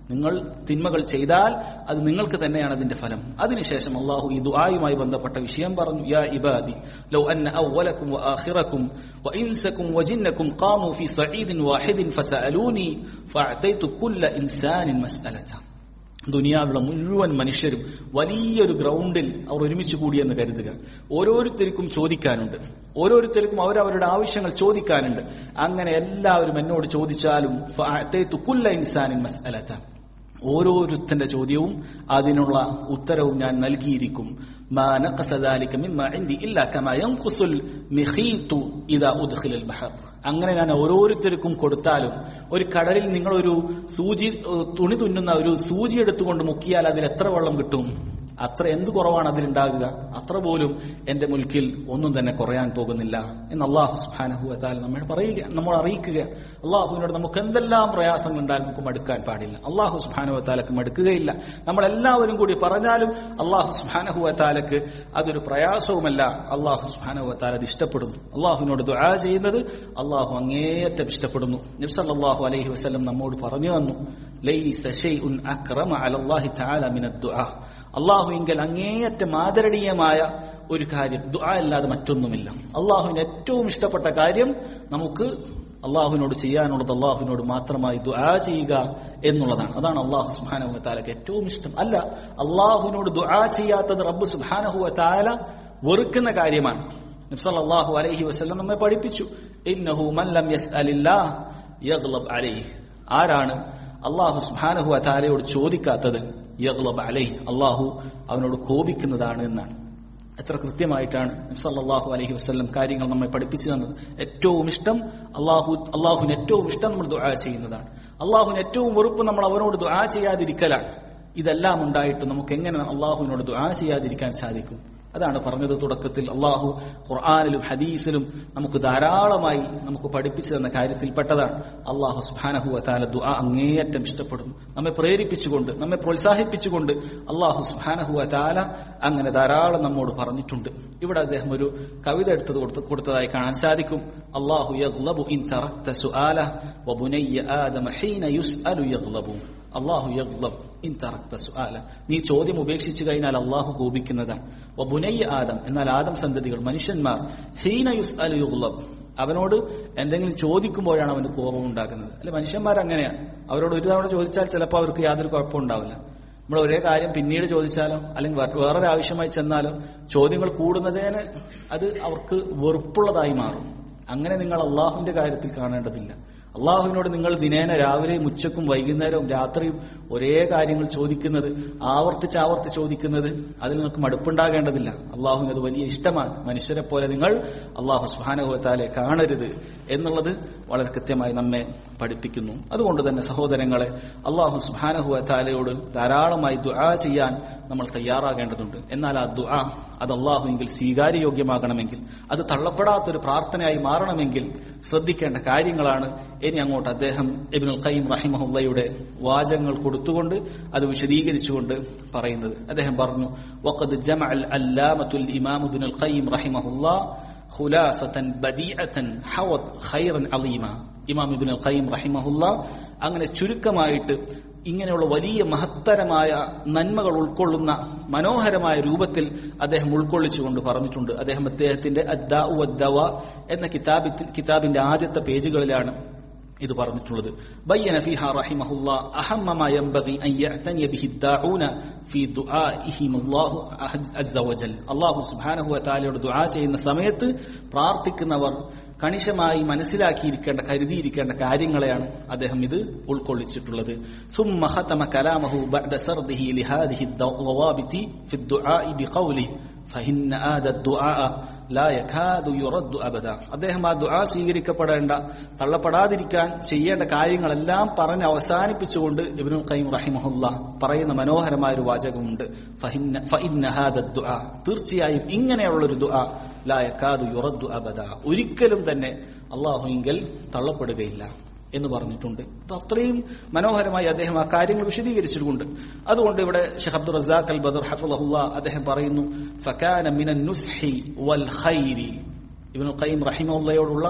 നിങ്ങൾ തിന്മകൾ ചെയ്താൽ അത് നിങ്ങൾക്ക് തന്നെയാണ് അതിന്റെ ഫലം അതിനുശേഷം അള്ളാഹു ഈ ദുആയുമായി ബന്ധപ്പെട്ട വിഷയം പറഞ്ഞു യാ ഇബാദി ലൗ അന്ന അവലക്കും വആഖിറക്കും വഇൻസക്കും വജിന്നക്കും ഖാമു ഫി സഈദിൻ വാഹിദിൻ ഫസഅലൂനി ഫഅതൈതു കുല്ല ഇൻസാനിൻ മസ്അലത ദുനിയാവിലുള്ള മുഴുവൻ മനുഷ്യരും വലിയൊരു ഗ്രൗണ്ടിൽ അവർ ഒരുമിച്ച് കൂടിയെന്ന് കരുതുക ഓരോരുത്തർക്കും ചോദിക്കാനുണ്ട് ഓരോരുത്തർക്കും അവരവരുടെ ആവശ്യങ്ങൾ ചോദിക്കാനുണ്ട് അങ്ങനെ എല്ലാവരും എന്നോട് ചോദിച്ചാലും ഫഅതൈതു കുല്ല ഇൻസാനിൻ മസ്അലത ഓരോരുത്തന്റെ ചോദ്യവും അതിനുള്ള ഉത്തരവും ഞാൻ നൽകിയിരിക്കും ما نقص ذلك مما عندي إلا كما ينقص المخيط إذا أدخل البحر അങ്ങനെ ഞാൻ ഓരോരുത്തർക്കും കൊടുത്താലും ഒരു കടലിൽ നിങ്ങൾ ഒരു സൂചി തുണി തുന്നുന്ന ഒരു സൂചി എടുത്തുകൊണ്ട് മുക്കിയാൽ അതിൽ എത്ര വെള്ളം കിട്ടും അത്ര എന്ത് കുറവാണ് അതിലുണ്ടാകുക അത്ര പോലും എന്റെ മുൽക്കിൽ ഒന്നും തന്നെ കുറയാൻ പോകുന്നില്ല എന്ന് അള്ളാഹു സുബാനഹു അതാൽ നമ്മൾ പറയുക നമ്മൾ അറിയിക്കുക അള്ളാഹുവിനോട് നമുക്ക് എന്തെല്ലാം പ്രയാസങ്ങൾ ഉണ്ടായാലും നമുക്ക് മടുക്കാൻ പാടില്ല അള്ളാഹു സുബാനു അത്താലക്ക് മടുക്കുകയില്ല നമ്മളെല്ലാവരും കൂടി പറഞ്ഞാലും അള്ളാഹു സുബാനഹു അത്താലക്ക് അതൊരു പ്രയാസവുമല്ല അള്ളാഹു സുബാനഹു അത്താൽ അത് ഇഷ്ടപ്പെടുന്നു അള്ളാഹുവിനോട് ദുആ ചെയ്യുന്നത് അള്ളാഹു അങ്ങേയറ്റം ഇഷ്ടപ്പെടുന്നു നബ്സല്ലാഹു അലൈഹി വസ്ലം നമ്മോട് പറഞ്ഞു തന്നു ലൈസ ഷൈഉൻ അക്രമ അലല്ലാഹി തആല മിന ദുആ അള്ളാഹുവിങ്കൽ അങ്ങേയറ്റം ആദരണീയമായ ഒരു കാര്യം ദുആ അല്ലാതെ മറ്റൊന്നുമില്ല അള്ളാഹുവിന് ഏറ്റവും ഇഷ്ടപ്പെട്ട കാര്യം നമുക്ക് അള്ളാഹുവിനോട് ചെയ്യാനുള്ളത് അള്ളാഹുവിനോട് മാത്രമായി ദുആ ചെയ്യുക എന്നുള്ളതാണ് അതാണ് അള്ളാഹു സുബാനഹു താലക്ക് ഏറ്റവും ഇഷ്ടം അല്ല അള്ളാഹുവിനോട് ദുആ ചെയ്യാത്തത് റബ്ബ് സുബാനഹു താല വെറുക്കുന്ന കാര്യമാണ് നബ്സല്ലാഹു അലൈഹി വസ്ലം നമ്മെ പഠിപ്പിച്ചു ഇന്നഹു മല്ലം യസ് അലില്ലാ യഗ്ലബ് അലൈഹി ആരാണ് അള്ളാഹു സുബാനഹു താലയോട് ചോദിക്കാത്തത് യഗ്ലബ് അലൈഹി അള്ളാഹു അവനോട് കോപിക്കുന്നതാണ് എന്നാണ് എത്ര കൃത്യമായിട്ടാണ് സല്ലാഹു അലൈഹി വസ്ലം കാര്യങ്ങൾ നമ്മെ പഠിപ്പിച്ചു തന്നത് ഏറ്റവും ഇഷ്ടം അള്ളാഹു അള്ളാഹുവിന് ഏറ്റവും ഇഷ്ടം നമ്മൾ ദുആ ചെയ്യുന്നതാണ് അള്ളാഹുവിന് ഏറ്റവും വെറുപ്പ് നമ്മൾ അവനോട് ദുആ ചെയ്യാതിരിക്കലാണ് ഇതെല്ലാം ഉണ്ടായിട്ട് നമുക്ക് എങ്ങനെ അള്ളാഹുവിനോട് ദുആ ചെയ്യാതിരിക്കാൻ സാധിക്കും അതാണ് പറഞ്ഞത് തുടക്കത്തിൽ അള്ളാഹു ഖുർആാനിലും ഹദീസിലും നമുക്ക് ധാരാളമായി നമുക്ക് പഠിപ്പിച്ചു തന്ന കാര്യത്തിൽപ്പെട്ടതാണ് അള്ളാഹു സുബാനഹു അതാല ദുആ അങ്ങേയറ്റം ഇഷ്ടപ്പെടുന്നു നമ്മെ പ്രേരിപ്പിച്ചുകൊണ്ട് നമ്മെ പ്രോത്സാഹിപ്പിച്ചുകൊണ്ട് അള്ളാഹു സുബാനഹു അതാല അങ്ങനെ ധാരാളം നമ്മോട് പറഞ്ഞിട്ടുണ്ട് ഇവിടെ അദ്ദേഹം ഒരു കവിത എടുത്തത് കൊടുത്ത് കൊടുത്തതായി കാണാൻ സാധിക്കും അള്ളാഹു യഗ്ലബു ഇൻ തറക്ത സുആല വബുനയ്യ ആദമ ഹീന യുസ്അലു യഗ്ലബു അള്ളാഹു യഗ്ലബ് ഇൻ തറക്ത സുആല നീ ചോദ്യം ഉപേക്ഷിച്ചു കഴിഞ്ഞാൽ അള്ളാഹു കോപിക്കുന്നതാണ് വബുനയ്യ ആദം എന്നാൽ ആദം സന്തതികൾ മനുഷ്യന്മാർ ഹീന യുസ് അൽ യുഗ്ലബ് അവനോട് എന്തെങ്കിലും ചോദിക്കുമ്പോഴാണ് അവന് കോപം ഉണ്ടാക്കുന്നത് അല്ലെ മനുഷ്യന്മാർ അങ്ങനെയാണ് അവരോട് ഒരു തവണ ചോദിച്ചാൽ ചിലപ്പോൾ അവർക്ക് യാതൊരു കുഴപ്പവും ഉണ്ടാവില്ല നമ്മൾ ഒരേ കാര്യം പിന്നീട് ചോദിച്ചാലോ അല്ലെങ്കിൽ വേറൊരു ആവശ്യമായി ചെന്നാലോ ചോദ്യങ്ങൾ കൂടുന്നതിന് അത് അവർക്ക് വെറുപ്പുള്ളതായി മാറും അങ്ങനെ നിങ്ങൾ അള്ളാഹുവിന്റെ കാര്യത്തിൽ കാണേണ്ടതില്ല അള്ളാഹുവിനോട് നിങ്ങൾ ദിനേന രാവിലെയും ഉച്ചക്കും വൈകുന്നേരവും രാത്രിയും ഒരേ കാര്യങ്ങൾ ചോദിക്കുന്നത് ആവർത്തിച്ച് ആവർത്തിച്ച് ചോദിക്കുന്നത് അതിൽ നിങ്ങൾക്ക് മടുപ്പുണ്ടാകേണ്ടതില്ല അള്ളാഹുവിന് അത് വലിയ ഇഷ്ടമാണ് മനുഷ്യരെ പോലെ നിങ്ങൾ അള്ളാഹു സുഹാനുഭവത്താലെ കാണരുത് എന്നുള്ളത് വളരെ കൃത്യമായി നമ്മെ പഠിപ്പിക്കുന്നു അതുകൊണ്ട് തന്നെ സഹോദരങ്ങളെ അള്ളാഹു സുഹാനുഭവത്താലയോട് ധാരാളമായി ദുആ ചെയ്യാൻ നമ്മൾ തയ്യാറാകേണ്ടതുണ്ട് എന്നാൽ ആ ദുആ അത് അള്ളാഹുവിൽ സ്വീകാര്യയോഗ്യമാകണമെങ്കിൽ അത് തള്ളപ്പെടാത്തൊരു പ്രാർത്ഥനയായി മാറണമെങ്കിൽ ശ്രദ്ധിക്കേണ്ട കാര്യങ്ങളാണ് ഇനി അങ്ങോട്ട് അദ്ദേഹം ഇബിനുൽ ഖയ്യിം റഹിമഹുല്ലയുടെ വാചകങ്ങൾ കൊടുത്തുകൊണ്ട് അത് വിശദീകരിച്ചുകൊണ്ട് പറയുന്നത് അദ്ദേഹം പറഞ്ഞു വഖദ് ജമഅൽ അല്ലാമത്തുൽ ഇമാം ഇബ്നുൽ ഖയ്യിം റഹിമഹുല്ലാ ഖുലാസതൻ ബദീഅതൻ ഹവത് ഖൈറൻ അലീമ ഇമാം ഇബ്നുൽ ഖയ്യിം റഹിമഹുല്ല അങ്ങനെ ചുരുക്കമായിട്ട് ഇങ്ങനെയുള്ള വലിയ മഹത്തരമായ നന്മകൾ ഉൾക്കൊള്ളുന്ന മനോഹരമായ രൂപത്തിൽ അദ്ദേഹം ഉൾക്കൊള്ളിച്ചുകൊണ്ട് പറഞ്ഞിട്ടുണ്ട് അദ്ദേഹം അദ്ദേഹത്തിന്റെ അദ്ദാഉ അദ്ദവ എന്ന കിതാബിൽ കിതാബിന്റെ ആദ്യത്തെ പേജുകളിലാണ് ഇത് പറഞ്ഞിട്ടുള്ളത് ബയ്യന ഫിഹ റഹിമഹുല്ലാ അഹമ്മ മാ യംബഗി അൻ യഅ്തനിയ ബിഹി ദാഊന ഫീ ദുആഇഹിം അല്ലാഹു അസ്സ വജൽ അല്ലാഹു സുബ്ഹാനഹു വ തആലയോട് ദുആ ചെയ്യുന്ന സമയത്ത് പ്രാർത്ഥിക്കുന്നവർ കണിശമായി മനസ്സിലാക്കിയിരിക്കേണ്ട കരുതിയിരിക്കേണ്ട കാര്യങ്ങളെയാണ് അദ്ദേഹം ഇത് ഉൾക്കൊള്ളിച്ചിട്ടുള്ളത് ثم ختم كلامه بعد سرده لهذه الضوابط في الدعاء بقوله فإن هذا الدعاء ലാ യഖാദു യുറദ്ദു അബദ അദ്ദേഹം ആ ദുആ സ്വീകരിക്കപ്പെടേണ്ട തള്ളപ്പെടാതിരിക്കാൻ ചെയ്യേണ്ട കാര്യങ്ങളെല്ലാം പറഞ്ഞ് അവസാനിപ്പിച്ചുകൊണ്ട് ഇബ്നുൽ ഖയ്യിം റഹിമഹുല്ല പറയുന്ന മനോഹരമായ ഒരു വാചകമുണ്ട് ഫഹിന്ന ഫഇന്ന ഹാദ ദുആ തീർച്ചയായും ഇങ്ങനെയുള്ള ഒരു ദുആ ലാ യഖാദു യുറദ്ദു അബദ ഒരിക്കലും തന്നെ അള്ളാഹുവിങ്കൽ തള്ളപ്പെടുകയില്ല എന്ന് പറഞ്ഞിട്ടുണ്ട് അത് അത്രയും മനോഹരമായി അദ്ദേഹം ആ കാര്യങ്ങൾ വിശദീകരിച്ചിട്ടുണ്ട് അതുകൊണ്ട് ഇവിടെ ഷെഖ് അബ്ദുൾ റസാഖ് അൽ ബദർ ഹഫുല്ല അദ്ദേഹം പറയുന്നു ഫകാന മിനൻ നുസ്ഹി വൽ ഖൈരി ഇബ്നുൽ ഖയ്യിം റഹിമഹുല്ലയോടുള്ള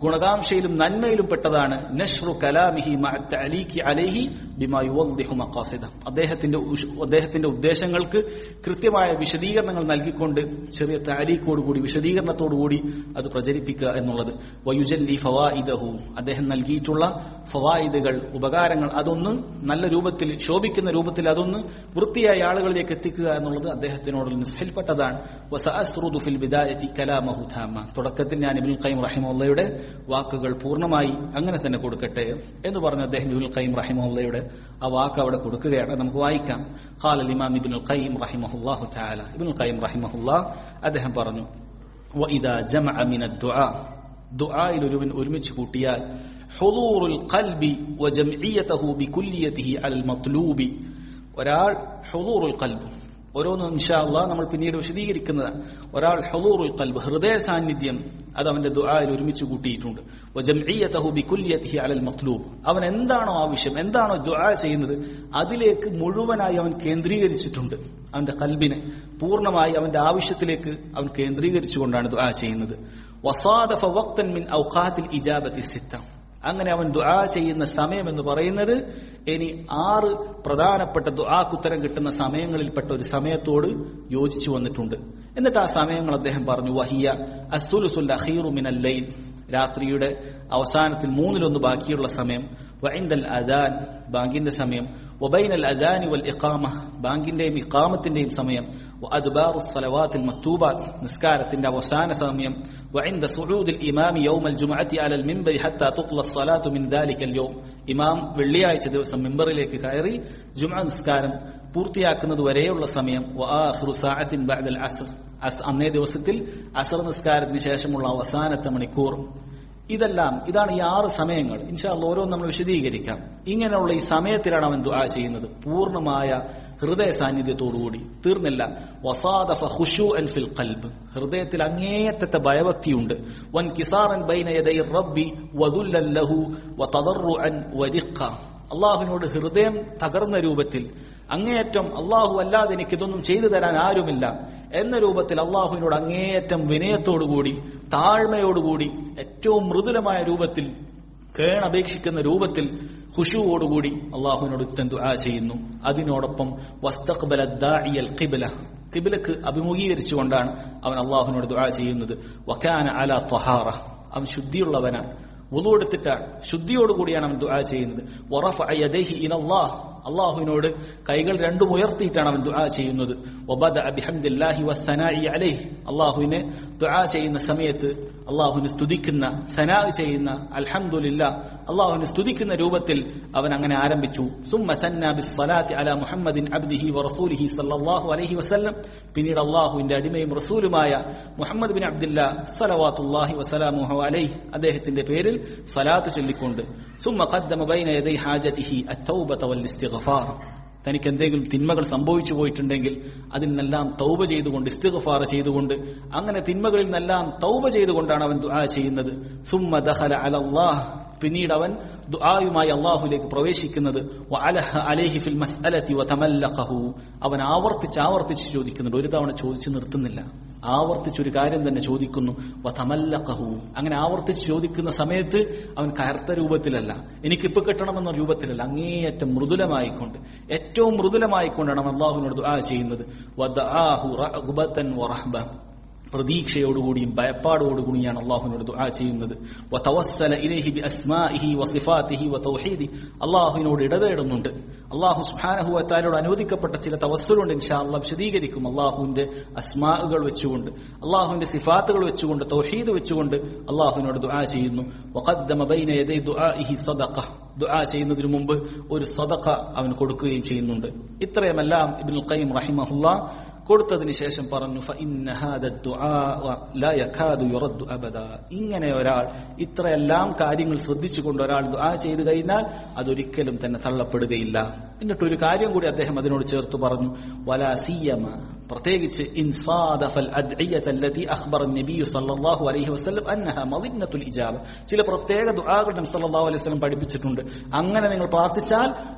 ഗുണകാംക്ഷയിലും നന്മയിലും പെട്ടതാണ് നഷ്റു കലാമിഹി മഅ തഅലീഖി അലൈഹി ബിമാ യുവദ്ദിഹു മഖാസിദ അദ്ദേഹത്തിന്റെ ഉഷ്- അദ്ദേഹത്തിന്റെ ഉദ്ദേശങ്ങൾക്ക് കൃത്യമായ വിശദീകരണങ്ങൾ നൽകിക്കൊണ്ട് ചെറിയ താലീക്കോടുകൂടി വിശദീകരണത്തോടുകൂടി അത് പ്രചരിപ്പിക്കുക എന്നുള്ളത് വയുജല്ലി ഫവായിദഹു അദ്ദേഹം നൽകിയിട്ടുള്ള ഫവായിദുകൾ ഉപകാരങ്ങൾ അതൊന്ന് നല്ല രൂപത്തിൽ ശോഭിക്കുന്ന രൂപത്തിൽ അതൊന്ന് വൃത്തിയായ ആളുകളിലേക്ക് എത്തിക്കുക എന്നുള്ളത് അദ്ദേഹത്തിനോടുള്ള നിസ്സൽപ്പെട്ടതാണ് വസഅസ്റുദു ഫിൽ ബിദായത്തി കലാമഹു താമ തുടക്കത്തിൽ ഞാൻ ഇബ്നുൽ ഖയ്യിം റഹിമഹുള്ളയുടെ വാക്കുകൾ പൂർണ്ണമായി അങ്ങനെ തന്നെ കൊടുക്കട്ടെ എന്ന് പറഞ്ഞ അദ്ദേഹം ഇബ്നുൽ ഖയ്യിം റഹിമഹുള്ളയുടെ ആ വാക്ക് അവിടെ കൊടുക്കുകയാണ് നമുക്ക് വായിക്കാം ഖാല ഇമാം ഇബ്നുൽ ഖയ്യിം റഹിമഹുല്ലാഹു തആല ഇബ്നുൽ ഖയ്യിം റഹിമഹുല്ലാഹ് അദ്ദേഹം പറഞ്ഞു وإذا جمع من الدعاء ദുആയിൽ ഒരുവൻ ഒരുമിച്ച് കൂട്ടിയാൽ ഹുദൂറുൽ ഖൽബി വജംഇയ്യതഹു ബികുല്ലിയതിഹി അൽ മത്ലൂബി ഒരാൾ ഹുദൂറുൽ ഖൽബ് ഓരോന്നും ഇൻഷാ അള്ളാഹ് നമ്മൾ പിന്നീട് വിശദീകരിക്കുന്നതാണ് ഒരാൾ ഹുദൂറുൽ ഖൽബ് ഹൃദയ സാന്നിധ്യം അത് അവന്റെ ദുആയിൽ ഒരുമിച്ച് കൂട്ടിയിട്ടുണ്ട് വജംഇയ്യതഹു ബികുല്ലിയതിഹി അൽ മത്ലൂബ് അവൻ എന്താണോ ആവശ്യം എന്താണോ ദുആ ചെയ്യുന്നത് അതിലേക്ക് മുഴുവനായി അവൻ കേന്ദ്രീകരിച്ചിട്ടുണ്ട് അവന്റെ കൽബിനെ പൂർണ്ണമായി അവന്റെ ആവശ്യത്തിലേക്ക് അവൻ കേന്ദ്രീകരിച്ചുകൊണ്ടാണ് ദുആ ചെയ്യുന്നത് വസാദഫ വക്തൻ മിൻ ഔഖാത്തിൽ ഇജാബത്തി സിത്ത അങ്ങനെ അവൻ ദുആ ചെയ്യുന്ന സമയം എന്ന് പറയുന്നത് ഇനി ആറ് പ്രധാനപ്പെട്ട ദുആക്കുത്തരം കിട്ടുന്ന സമയങ്ങളിൽപ്പെട്ട ഒരു സമയത്തോട് യോജിച്ചു വന്നിട്ടുണ്ട് എന്നിട്ട് ആ സമയങ്ങൾ അദ്ദേഹം പറഞ്ഞു വഹിയ അസുലുസുൽ അഖീറു മിനൽ ലൈൽ രാത്രിയുടെ അവസാനത്തിൽ മൂന്നിലൊന്ന് ബാക്കിയുള്ള സമയം വൈന്ദൽ അദാൻ ബാങ്കിന്റെ സമയം وبين الأذان والإقامة ബാങ്കിന്റെയും ഇഖാമത്തിന്റെയും സമയം وأدبار الصلوات المكتوبات നിസ്കാരത്തിന്റെ അവസാന സമയം وعند صعود الإمام يوم الجمعة على المنبر حتى تطلى الصلاة من ذلك اليوم ഇമാം വെള്ളിയാഴ്ച ദിവസം മിമ്പറിലേക്ക് കയറി ജുമ നിസ്കാരം പൂർത്തിയാക്കുന്നത് വരെയുള്ള സമയം وآخر ساعة بعد العصر അസ്- അന്നേ ദിവസത്തിൽ അസർ നിസ്കാരത്തിന് ശേഷമുള്ള അവസാനത്തെ മണിക്കൂർ ഇതെല്ലാം ഇതാണ് ഈ ആറ് സമയങ്ങൾ ഇൻഷാല്ല ഓരോന്ന് നമ്മൾ വിശദീകരിക്കാം ഇങ്ങനെയുള്ള ഈ സമയത്തിലാണ് അവൻ ദുആ ചെയ്യുന്നത് പൂർണ്ണമായ ഹൃദയ സാന്നിധ്യത്തോടുകൂടി തീർന്നില്ല വസാദഫ ഖുശൂഅൻ ഫിൽ ഖൽബ് ഹൃദയത്തിൽ അങ്ങേയറ്റത്തെ ഭയഭക്തിയുണ്ട് വൻ കിസാറൻ ബൈന യദൈ റബ്ബി വദുല്ലൻ ലഹു വതദർറുഅൻ വരിഖ അള്ളാഹുവിനോട് ഹൃദയം തകർന്ന രൂപത്തിൽ അങ്ങേയറ്റം അള്ളാഹു അല്ലാതെ എനിക്ക് ഇതൊന്നും ചെയ്തു തരാൻ ആരുമില്ല എന്ന രൂപത്തിൽ അള്ളാഹുവിനോട് അങ്ങേയറ്റം വിനയത്തോടുകൂടി താഴ്മയോടുകൂടി ഏറ്റവും മൃദുലമായ രൂപത്തിൽ കേണപേക്ഷിക്കുന്ന രൂപത്തിൽ ഖുശുവോടുകൂടി അള്ളാഹുവിനോട് ഉത്തൻ ദുആ ചെയ്യുന്നു അതിനോടൊപ്പം വസ്തഖ്ബല ദാഇയൽ ഖിബ്ല ഖിബ്ലക്ക് അഭിമുഖീകരിച്ചുകൊണ്ടാണ് അവൻ അള്ളാഹുവിനോട് ദുആ ചെയ്യുന്നത് വക്കാന അല ത്വഹാറ അവൻ ശുദ്ധിയുള്ളവനാണ് വുളു എടുത്തിട്ടാണ് ശുദ്ധിയോടുകൂടിയാണ് അവൻ ദുആ ചെയ്യുന്നത് വറഫ യദൈഹി ഇലല്ലാഹ് അള്ളാഹുവിനോട് കൈകൾ രണ്ടും ഉയർത്തിയിട്ടാണ് അവൻ ദുആ ചെയ്യുന്നത് വബദ ബിഹംദില്ലാഹി വസ്സനാഇ അലൈഹി അള്ളാഹുവിനെ ദുആ ചെയ്യുന്ന സമയത്ത് അള്ളാഹുവിനെ സ്തുതിക്കുന്ന സനാ ചെയ്യുന്ന അൽഹംദുലില്ലാ അള്ളാഹുവിനെ സ്തുതിക്കുന്ന രൂപത്തിൽ അവൻ അങ്ങനെ ആരംഭിച്ചു സുമ്മ സന്ന ബിസ്സലാത്തി അല മുഹമ്മദിൻ അബ്ദിഹി വറസൂലിഹി സല്ലല്ലാഹു അലൈഹി വസല്ലം പിന്നീട് അള്ളാഹുവിന്റെ അടിമയും റസൂലുമായ മുഹമ്മദ് ബിൻ അബ്ദില്ല സലവാത്തുല്ലാഹി വസലാമുഹു അലൈഹി അദ്ദേഹത്തിന്റെ പേരിൽ സലാത്ത് ചൊല്ലിക്കൊണ്ട് സുമ്മ ഖദ്ദമ ബൈന യദൈ ഹാജതിഹി അത്തൗബത വൽ ഇസ്തിഗ്ഫാർ തനിക്ക് എന്തെങ്കിലും തിന്മകൾ സംഭവിച്ചു പോയിട്ടുണ്ടെങ്കിൽ അതിൽ നിന്നെല്ലാം തൗബ ചെയ്തുകൊണ്ട് ഇസ്തിഗ്ഫാർ ചെയ്തുകൊണ്ട് അങ്ങനെ തിന്മകളിൽ നിന്നെല്ലാം തൗബ ചെയ്തുകൊണ്ടാണ് അവൻ ദുആ ചെയ്യുന്നത് സുമ്മ ദഖല അലല്ലാഹ് പിന്നീട് അവൻ ദുആയുമായി അള്ളാഹുലേക്ക് പ്രവേശിക്കുന്നത് വഅലഹ അലൈഹി ഫിൽ മസ്അലതി വതമല്ലഖഹു അവൻ ആവർത്തിച്ച് ആവർത്തിച്ച് ചോദിക്കുന്നുണ്ട് ഒരു തവണ ചോദിച്ചു നിർത്തുന്നില്ല ആവർത്തിച്ച് ഒരു കാര്യം തന്നെ ചോദിക്കുന്നു വതമല്ലഖഹു അങ്ങനെ ആവർത്തിച്ച് ചോദിക്കുന്ന സമയത്ത് അവൻ കയർത്ത രൂപത്തിലല്ല എനിക്കിപ്പോ കിട്ടണമെന്ന രൂപത്തിലല്ല അങ്ങേയറ്റം മൃദുലമായിക്കൊണ്ട് ഏറ്റവും മൃദുലമായിക്കൊണ്ടാണ് അവൻ അള്ളാഹുവിനോട് ദുആ ചെയ്യുന്നത് വദആഹു റഗ്ബതൻ വറഹ്ബ പ്രതീക്ഷയോടുകൂടിയും ഭയപ്പാടോടുകൂടിയാണ് അള്ളാഹുവിനോട് ദുആ ചെയ്യുന്നത് വതവസ്സല ഇലൈഹി ബിഅസ്മാഇഹി വസിഫാതിഹി വതൗഹീദി അള്ളാഹുവിനോട് ഇടതേടുന്നുണ്ട് അള്ളാഹു സുബ്ഹാനഹു വതആലയോട് അനുവദിക്കപ്പെട്ട ചില തവസ്സുലുണ്ട് ഇൻഷാ അള്ളാഹ് വിശദീകരിക്കും അള്ളാഹുവിന്റെ അസ്മാഉകൾ വെച്ചുകൊണ്ട് അള്ളാഹുവിന്റെ സിഫാത്തുകൾ വെച്ചുകൊണ്ട് തൗഹീദ് വെച്ചുകൊണ്ട് അള്ളാഹുവിനോട് ദുആ ചെയ്യുന്നു വഖദ്ദമ ബൈന യദൈ ദുആഇഹി സദഖ ദുആ ചെയ്യുന്നതിന് മുമ്പ് ഒരു സദഖ അവൻ കൊടുക്കുകയും ചെയ്യുന്നുണ്ട് ഇത്രയുമെല്ലാം ഇബ്നുൽ ഖയ്യിം റഹിമഹുല്ലാഹ് കൊടുത്തതിന് ശേഷം പറഞ്ഞു "ഫഇന്ന ഹാദ الدُّعَاءَ ലാ യകാദു യുറദ്ദു അബദ ഇങ്ങനെ ഒരാൾ ഇത്രയെല്ലാം കാര്യങ്ങൾ ശ്രദ്ധിച്ചുകൊണ്ട് ഒരാൾ ദുആ ചെയ്തു കഴിഞ്ഞാൽ അതൊരിക്കലും തന്നെ തള്ളപ്പെടുകയില്ല എന്നിട്ട് ഒരു കാര്യം കൂടി അദ്ദേഹം അതിനോട് ചേർത്ത് പറഞ്ഞു വലാ സിയമ പ്രത്യേകിച്ച് ഇൻസാദഫൽ അദ്ഇയത അല്ലതി അഖ്ബറ നബി സല്ലല്ലാഹു അലൈഹി വസല്ലം അന്നഹ മദിന്നത്തുൽ ഇജാബ ചില പ്രത്യേക ദുആകൾ നബി സല്ലല്ലാഹു അലൈഹി വസല്ലം പഠിപ്പിച്ചിട്ടുണ്ട് അങ്ങനെ നിങ്ങൾ പ്രാർത്ഥിച്ചാൽ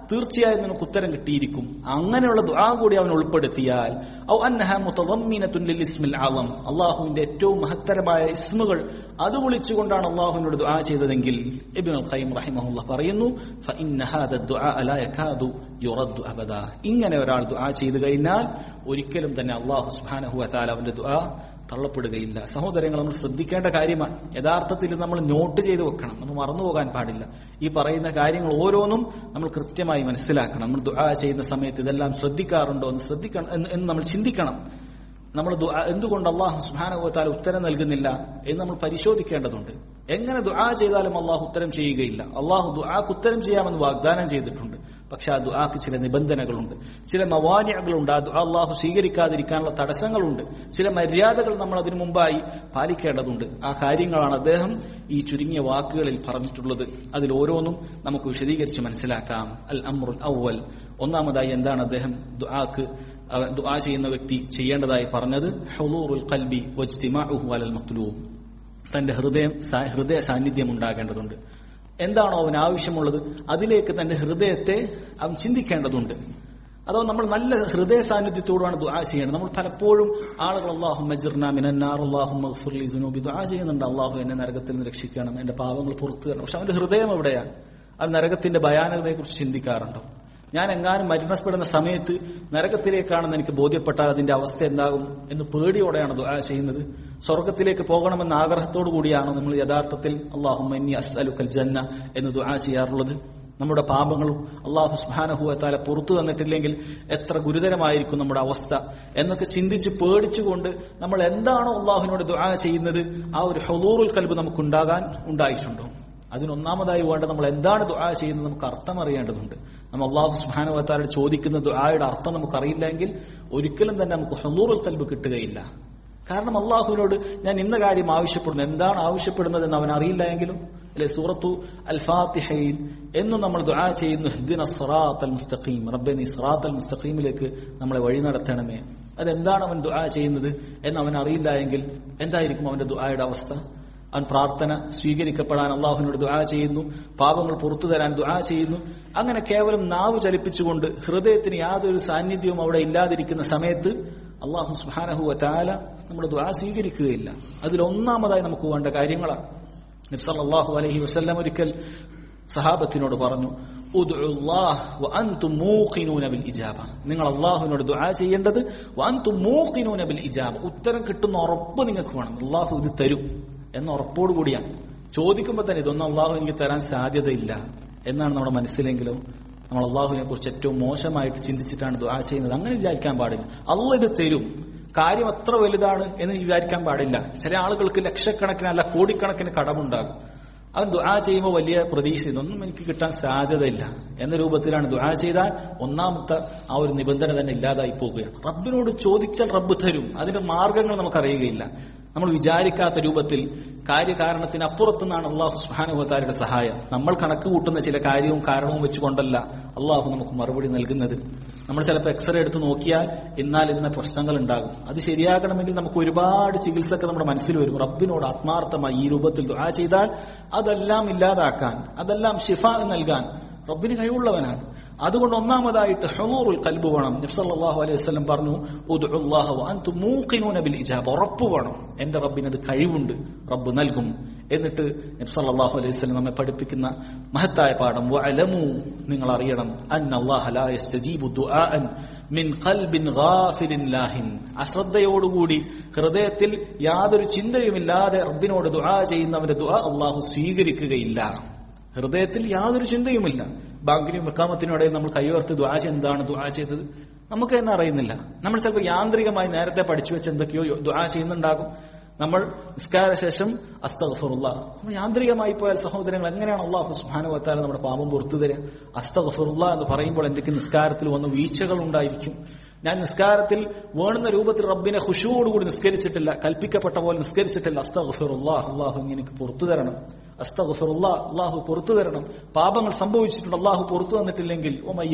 തീർച്ചയായും നിനക്ക് ഉത്തരം കിട്ടിയിരിക്കും അങ്ങനെയുള്ള ദുആ കൂടി അവൻ ഉൾപ്പെടുത്തിയാൽ ഔ അന്നഹ മുതദമ്മിനത്തുൻ ലിൽ ഇസ്മിൽ അളം അള്ളാഹുവിന്റെ ഏറ്റവും മഹത്തരമായ ഇസ്മുകൾ അത് വിളിച്ചുകൊണ്ടാണ് അള്ളാഹുവിനോട് ദുആ ചെയ്തതെങ്കിൽ ഇബ്നുൽ ഖയ്യിം റഹിമഹുല്ലാഹ് പറയുന്നു ഫഇന്ന ഹാദ ദുആ ലാ യകാദു യുറദ്ദു അബദ ഇങ്ങനെ ഒരാൾ ദുആ ചെയ്തു കഴിഞ്ഞാൽ ഒരിക്കലും തന്നെ അള്ളാഹു സുബ്ഹാനഹു വ തആല അവന്റെ ദുആ തള്ളപ്പെടുകയില്ല സഹോദരങ്ങൾ നമ്മൾ ശ്രദ്ധിക്കേണ്ട കാര്യമാണ് യഥാർത്ഥത്തിൽ ഇത് നമ്മൾ നോട്ട് ചെയ്ത് വെക്കണം നമ്മൾ മറന്നുപോകാൻ പാടില്ല ഈ പറയുന്ന കാര്യങ്ങൾ ഓരോന്നും നമ്മൾ കൃത്യമായി മനസ്സിലാക്കണം നമ്മൾ ദുആ ചെയ്യുന്ന സമയത്ത് ഇതെല്ലാം ശ്രദ്ധിക്കാറുണ്ടോ എന്ന് ശ്രദ്ധിക്കണം എന്ന് എന്ന് നമ്മൾ ചിന്തിക്കണം നമ്മൾ ദുആ എന്തുകൊണ്ട് അള്ളാഹു സുഹാനുഭവത്താൽ ഉത്തരം നൽകുന്നില്ല എന്ന് നമ്മൾ പരിശോധിക്കേണ്ടതുണ്ട് എങ്ങനെ ദുആ ചെയ്താലും അള്ളാഹു ഉത്തരം ചെയ്യുകയില്ല അള്ളാഹു ദുആക്ക് ഉത്തരം ചെയ്യാമെന്ന് വാഗ്ദാനം ചെയ്തിട്ടുണ്ട് പക്ഷെ ആ ദുആക്ക് ചില നിബന്ധനകളുണ്ട് ചില മവാന്യകളുണ്ട് ആ ദുആ അള്ളാഹു സ്വീകരിക്കാതിരിക്കാനുള്ള തടസ്സങ്ങളുണ്ട് ചില മര്യാദകൾ നമ്മൾ അതിനു മുമ്പായി പാലിക്കേണ്ടതുണ്ട് ആ കാര്യങ്ങളാണ് അദ്ദേഹം ഈ ചുരുങ്ങിയ വാക്കുകളിൽ പറഞ്ഞിട്ടുള്ളത് അതിൽ ഓരോന്നും നമുക്ക് വിശദീകരിച്ച് മനസ്സിലാക്കാം അൽ അമ്രുൽ അവൽ ഒന്നാമതായി എന്താണ് അദ്ദേഹം ദുആക്ക് അവൻ ദുആ ചെയ്യുന്ന വ്യക്തി ചെയ്യേണ്ടതായി പറഞ്ഞത് ഹുലൂറുൽ ഖൽബി വജ്തിമാഉഹു അലൽ മത്ലൂബ് തന്റെ ഹൃദയം സാ- ഹൃദയ സാന്നിധ്യം ഉണ്ടാകേണ്ടതുണ്ട് എന്താണോ അവൻ ആവശ്യമുള്ളത് അതിലേക്ക് തന്റെ ഹൃദയത്തെ അവൻ ചിന്തിക്കേണ്ടതുണ്ട് അതോ നമ്മൾ നല്ല ഹൃദയ സാന്നിധ്യത്തോടാണ് ദുആ ചെയ്യേണ്ടത് നമ്മൾ പലപ്പോഴും ആളുകൾ അള്ളാഹു മജിർന മിനന്നാർ അള്ളാഹു മഗ്ഫിർലി സുനൂബി ദുആ ചെയ്യുന്നുണ്ട് അള്ളാഹു എന്നെ നരകത്തിൽ നിന്ന് രക്ഷിക്കണം എന്റെ പാപങ്ങൾ പുറത്തു തരണം പക്ഷെ അവന്റെ ഹൃദയം എവിടെയാണ് അവൻ നരകത്തിന്റെ ഭയാനകതയെ കുറിച്ച് ചിന്തിക്കാറുണ്ടോ ഞാൻ എങ്ങാനും മരണപ്പെടുന്ന സമയത്ത് നരകത്തിലേക്കാണെന്ന് എനിക്ക് ബോധ്യപ്പെട്ടാൽ അതിന്റെ അവസ്ഥ എന്താകും എന്ന് പേടിയോടെയാണ് ദുആ ചെയ്യുന്നത് സ്വർഗത്തിലേക്ക് പോകണമെന്ന ആഗ്രഹത്തോടു കൂടിയാണ് നമ്മൾ യഥാർത്ഥത്തിൽ അള്ളാഹുമ്മി അസ്അലുക്കൽ ജന്ന എന്ന് ദുആ ചെയ്യാറുള്ളത് നമ്മുടെ പാപങ്ങളും അള്ളാഹു സുബാനഹുവത്താല പുറത്തു തന്നിട്ടില്ലെങ്കിൽ എത്ര ഗുരുതരമായിരിക്കും നമ്മുടെ അവസ്ഥ എന്നൊക്കെ ചിന്തിച്ച് പേടിച്ചുകൊണ്ട് നമ്മൾ എന്താണോ അള്ളാഹുവിനോട് ദുആ ചെയ്യുന്നത് ആ ഒരു ഹൊലൂറുൽ കൽബ് നമുക്കുണ്ടാകാൻ ഉണ്ടായിട്ടുണ്ടോ അതിനൊന്നാമതായി വേണ്ട നമ്മൾ എന്താണ് ദുആ ചെയ്യുന്നത് നമുക്ക് അർത്ഥം അറിയേണ്ടതുണ്ട് നമ്മൾ അള്ളാഹു സുബാനുവത്താരോട് ചോദിക്കുന്ന ദുആയുടെ അർത്ഥം നമുക്ക് അറിയില്ലെങ്കിൽ ഒരിക്കലും തന്നെ നമുക്ക് ഹൊലൂറുൽ കൽബ് കിട്ടുകയില്ല കാരണം അള്ളാഹുവിനോട് ഞാൻ ഇന്ന കാര്യം ആവശ്യപ്പെടുന്നു എന്താണ് ആവശ്യപ്പെടുന്നത് എന്ന് അവൻ അറിയില്ല എങ്കിലും അല്ലെ സൂറത്തു അൽ ഫാത്തിഹയിൽ എന്നും നമ്മൾ ദുആ ചെയ്യുന്നു ഹ്ദിന സിറാത്തൽ മുസ്തഖീം റബ്ബെ നീ സിറാത്തൽ മുസ്തഖീമിലേക്ക് നമ്മളെ വഴി നടത്തണമേ അതെന്താണ് അവൻ ദുആ ചെയ്യുന്നത് എന്ന് അവൻ അറിയില്ല എങ്കിൽ എന്തായിരിക്കും അവന്റെ ദുആയുടെ അവസ്ഥ അവൻ പ്രാർത്ഥന സ്വീകരിക്കപ്പെടാൻ അള്ളാഹുവിനോട് ദുആ ചെയ്യുന്നു പാപങ്ങൾ പുറത്തു തരാൻ ദുആ ചെയ്യുന്നു അങ്ങനെ കേവലം നാവ് ചലിപ്പിച്ചുകൊണ്ട് ഹൃദയത്തിന് യാതൊരു സാന്നിധ്യവും അവിടെ ഇല്ലാതിരിക്കുന്ന സമയത്ത് അള്ളാഹു സുഹാനഹു താല നമ്മുടെ ദുആ സ്വീകരിക്കുകയില്ല അതിലൊന്നാമതായി നമുക്ക് വേണ്ട കാര്യങ്ങളാണ് നബ്സല്ലാഹു അലഹി വസ്ല്ലാം ഒരിക്കൽ സഹാബത്തിനോട് പറഞ്ഞു ഉദ്ഉല്ലാഹ് വഅൻതും മൂഖിനൂന ബിൽ ഇജാബ നിങ്ങൾ അള്ളാഹുവിനോട് ദുആ ചെയ്യേണ്ടത് വഅൻതും മൂഖിനൂന ബിൽ ഇജാബ ഉത്തരം കിട്ടുന്ന ഉറപ്പ് നിങ്ങൾക്ക് വേണം അള്ളാഹു ഇത് തരും എന്ന ഉറപ്പോട് കൂടിയാണ് ചോദിക്കുമ്പോൾ തന്നെ ഇതൊന്നും അള്ളാഹു എനിക്ക് തരാൻ സാധ്യതയില്ല എന്നാണ് നമ്മുടെ മനസ്സിലെങ്കിലോ നമ്മൾ അള്ളാഹുവിനെ കുറിച്ച് ഏറ്റവും മോശമായിട്ട് ചിന്തിച്ചിട്ടാണ് ദുആ ചെയ്യുന്നത് അങ്ങനെ വിചാരിക്കാൻ പാടില്ല അള്ളാഹ് ഇത് തരും കാര്യം എത്ര വലുതാണ് എന്ന് വിചാരിക്കാൻ പാടില്ല ചില ആളുകൾക്ക് ലക്ഷക്കണക്കിന് അല്ല കോടിക്കണക്കിന് കടമുണ്ടാകും അവൻ ദുആ ചെയ്യുമ്പോൾ വലിയ പ്രതീക്ഷ ഇതൊന്നും എനിക്ക് കിട്ടാൻ സാധ്യതയില്ല എന്ന രൂപത്തിലാണ് ദുആ ചെയ്താൽ ഒന്നാമത്തെ ആ ഒരു നിബന്ധന തന്നെ ഇല്ലാതായി പോകുകയാണ് റബ്ബിനോട് ചോദിച്ചാൽ റബ്ബ് തരും അതിന്റെ മാർഗങ്ങൾ നമുക്കറിയുകയില്ല നമ്മൾ വിചാരിക്കാത്ത രൂപത്തിൽ കാര്യകാരണത്തിന് അപ്പുറത്തുനിന്നാണ് അള്ളാഹു സുഹാനുഭവത്താരുടെ സഹായം നമ്മൾ കണക്ക് കൂട്ടുന്ന ചില കാര്യവും കാരണവും വെച്ചുകൊണ്ടല്ല അള്ളാഹു നമുക്ക് മറുപടി നൽകുന്നത് നമ്മൾ ചിലപ്പോൾ എക്സ്റേ എടുത്ത് നോക്കിയാൽ എന്നാൽ ഇന്ന പ്രശ്നങ്ങൾ ഉണ്ടാകും അത് ശരിയാകണമെങ്കിൽ നമുക്ക് ഒരുപാട് ചികിത്സയൊക്കെ നമ്മുടെ മനസ്സിൽ വരും റബ്ബിനോട് ആത്മാർത്ഥമായി ഈ രൂപത്തിൽ ദുആ ചെയ്താൽ അതെല്ലാം ഇല്ലാതാക്കാൻ അതെല്ലാം ഷിഫ നൽകാൻ റബ്ബിന് കഴിവുള്ളവനാണ് അതുകൊണ്ട് ഒന്നാമതായിട്ട് ഹുമൂറുൽ കൽബ് വേണം നബ്സല്ലാഹു അലൈഹി വസല്ലം പറഞ്ഞു ഉദ്ഉല്ലാഹ വഅൻതും മൂഖിനൂന ബിൽ ഇജാബ ഉറപ്പ് വേണം എന്റെ റബ്ബിന് അത് കഴിവുണ്ട് റബ്ബ് നൽകും എന്നിട്ട് നബ്സല്ലാഹു അലൈഹി വസല്ലം നമ്മെ പഠിപ്പിക്കുന്ന മഹത്തായ പാഠം വഅലമു നിങ്ങൾ അറിയണം അന്നല്ലാഹ ലാ യസ്തജീബു ദുആഅൻ മിൻ ഖൽബിൻ ഗാഫിലിൻ ലാഹിൻ അശ്രദ്ധയോടുകൂടി ഹൃദയത്തിൽ യാതൊരു ചിന്തയുമില്ലാതെ റബ്ബിനോട് ദുആ ചെയ്യുന്നവന്റെ ദുആ അള്ളാഹു സ്വീകരിക്കുകയില്ല ഹൃദയത്തിൽ യാതൊരു ചിന്തയുമില്ല ബാങ്കിനും വെക്കാമത്തിനും ഇടയിൽ നമ്മൾ കൈവർത്ത് ദ്വാശ എന്താണ് ദ്വാ ചെയ്തത് നമുക്ക് തന്നെ അറിയുന്നില്ല നമ്മൾ ചിലപ്പോൾ യാന്ത്രികമായി നേരത്തെ പഠിച്ചു വെച്ച് എന്തൊക്കെയോ ദ്വാ ചെയ്യുന്നുണ്ടാകും നമ്മൾ നിസ്കാര ശേഷം അസ്തഗഫറുള്ള യാന്ത്രികമായി പോയാൽ സഹോദരങ്ങൾ എങ്ങനെയാണ് അള്ളാഹു സുഹാനുവത്താല നമ്മുടെ പാപം പുറത്തു തരിക അസ്തഗഫറുള്ള എന്ന് പറയുമ്പോൾ എനിക്ക് നിസ്കാരത്തിൽ വന്ന് വീഴ്ചകൾ ഉണ്ടായിരിക്കും ഞാൻ നിസ്കാരത്തിൽ വേണുന്ന രൂപത്തിൽ റബ്ബിനെ ഖുഷുവോടുകൂടി നിസ്കരിച്ചിട്ടില്ല കൽപ്പിക്കപ്പെട്ട പോലെ നിസ്കരിച്ചിട്ടില്ല അസ്തഗഫിറുല്ലാ അള്ളാഹു എനിക്ക് പുറത്തു തരണം അസ്തഗഫിറുല്ലാ അള്ളാഹു പുറത്തു തരണം പാപങ്ങൾ സംഭവിച്ചിട്ടുണ്ട് അള്ളാഹു പുറത്തു തന്നിട്ടില്ലെങ്കിൽ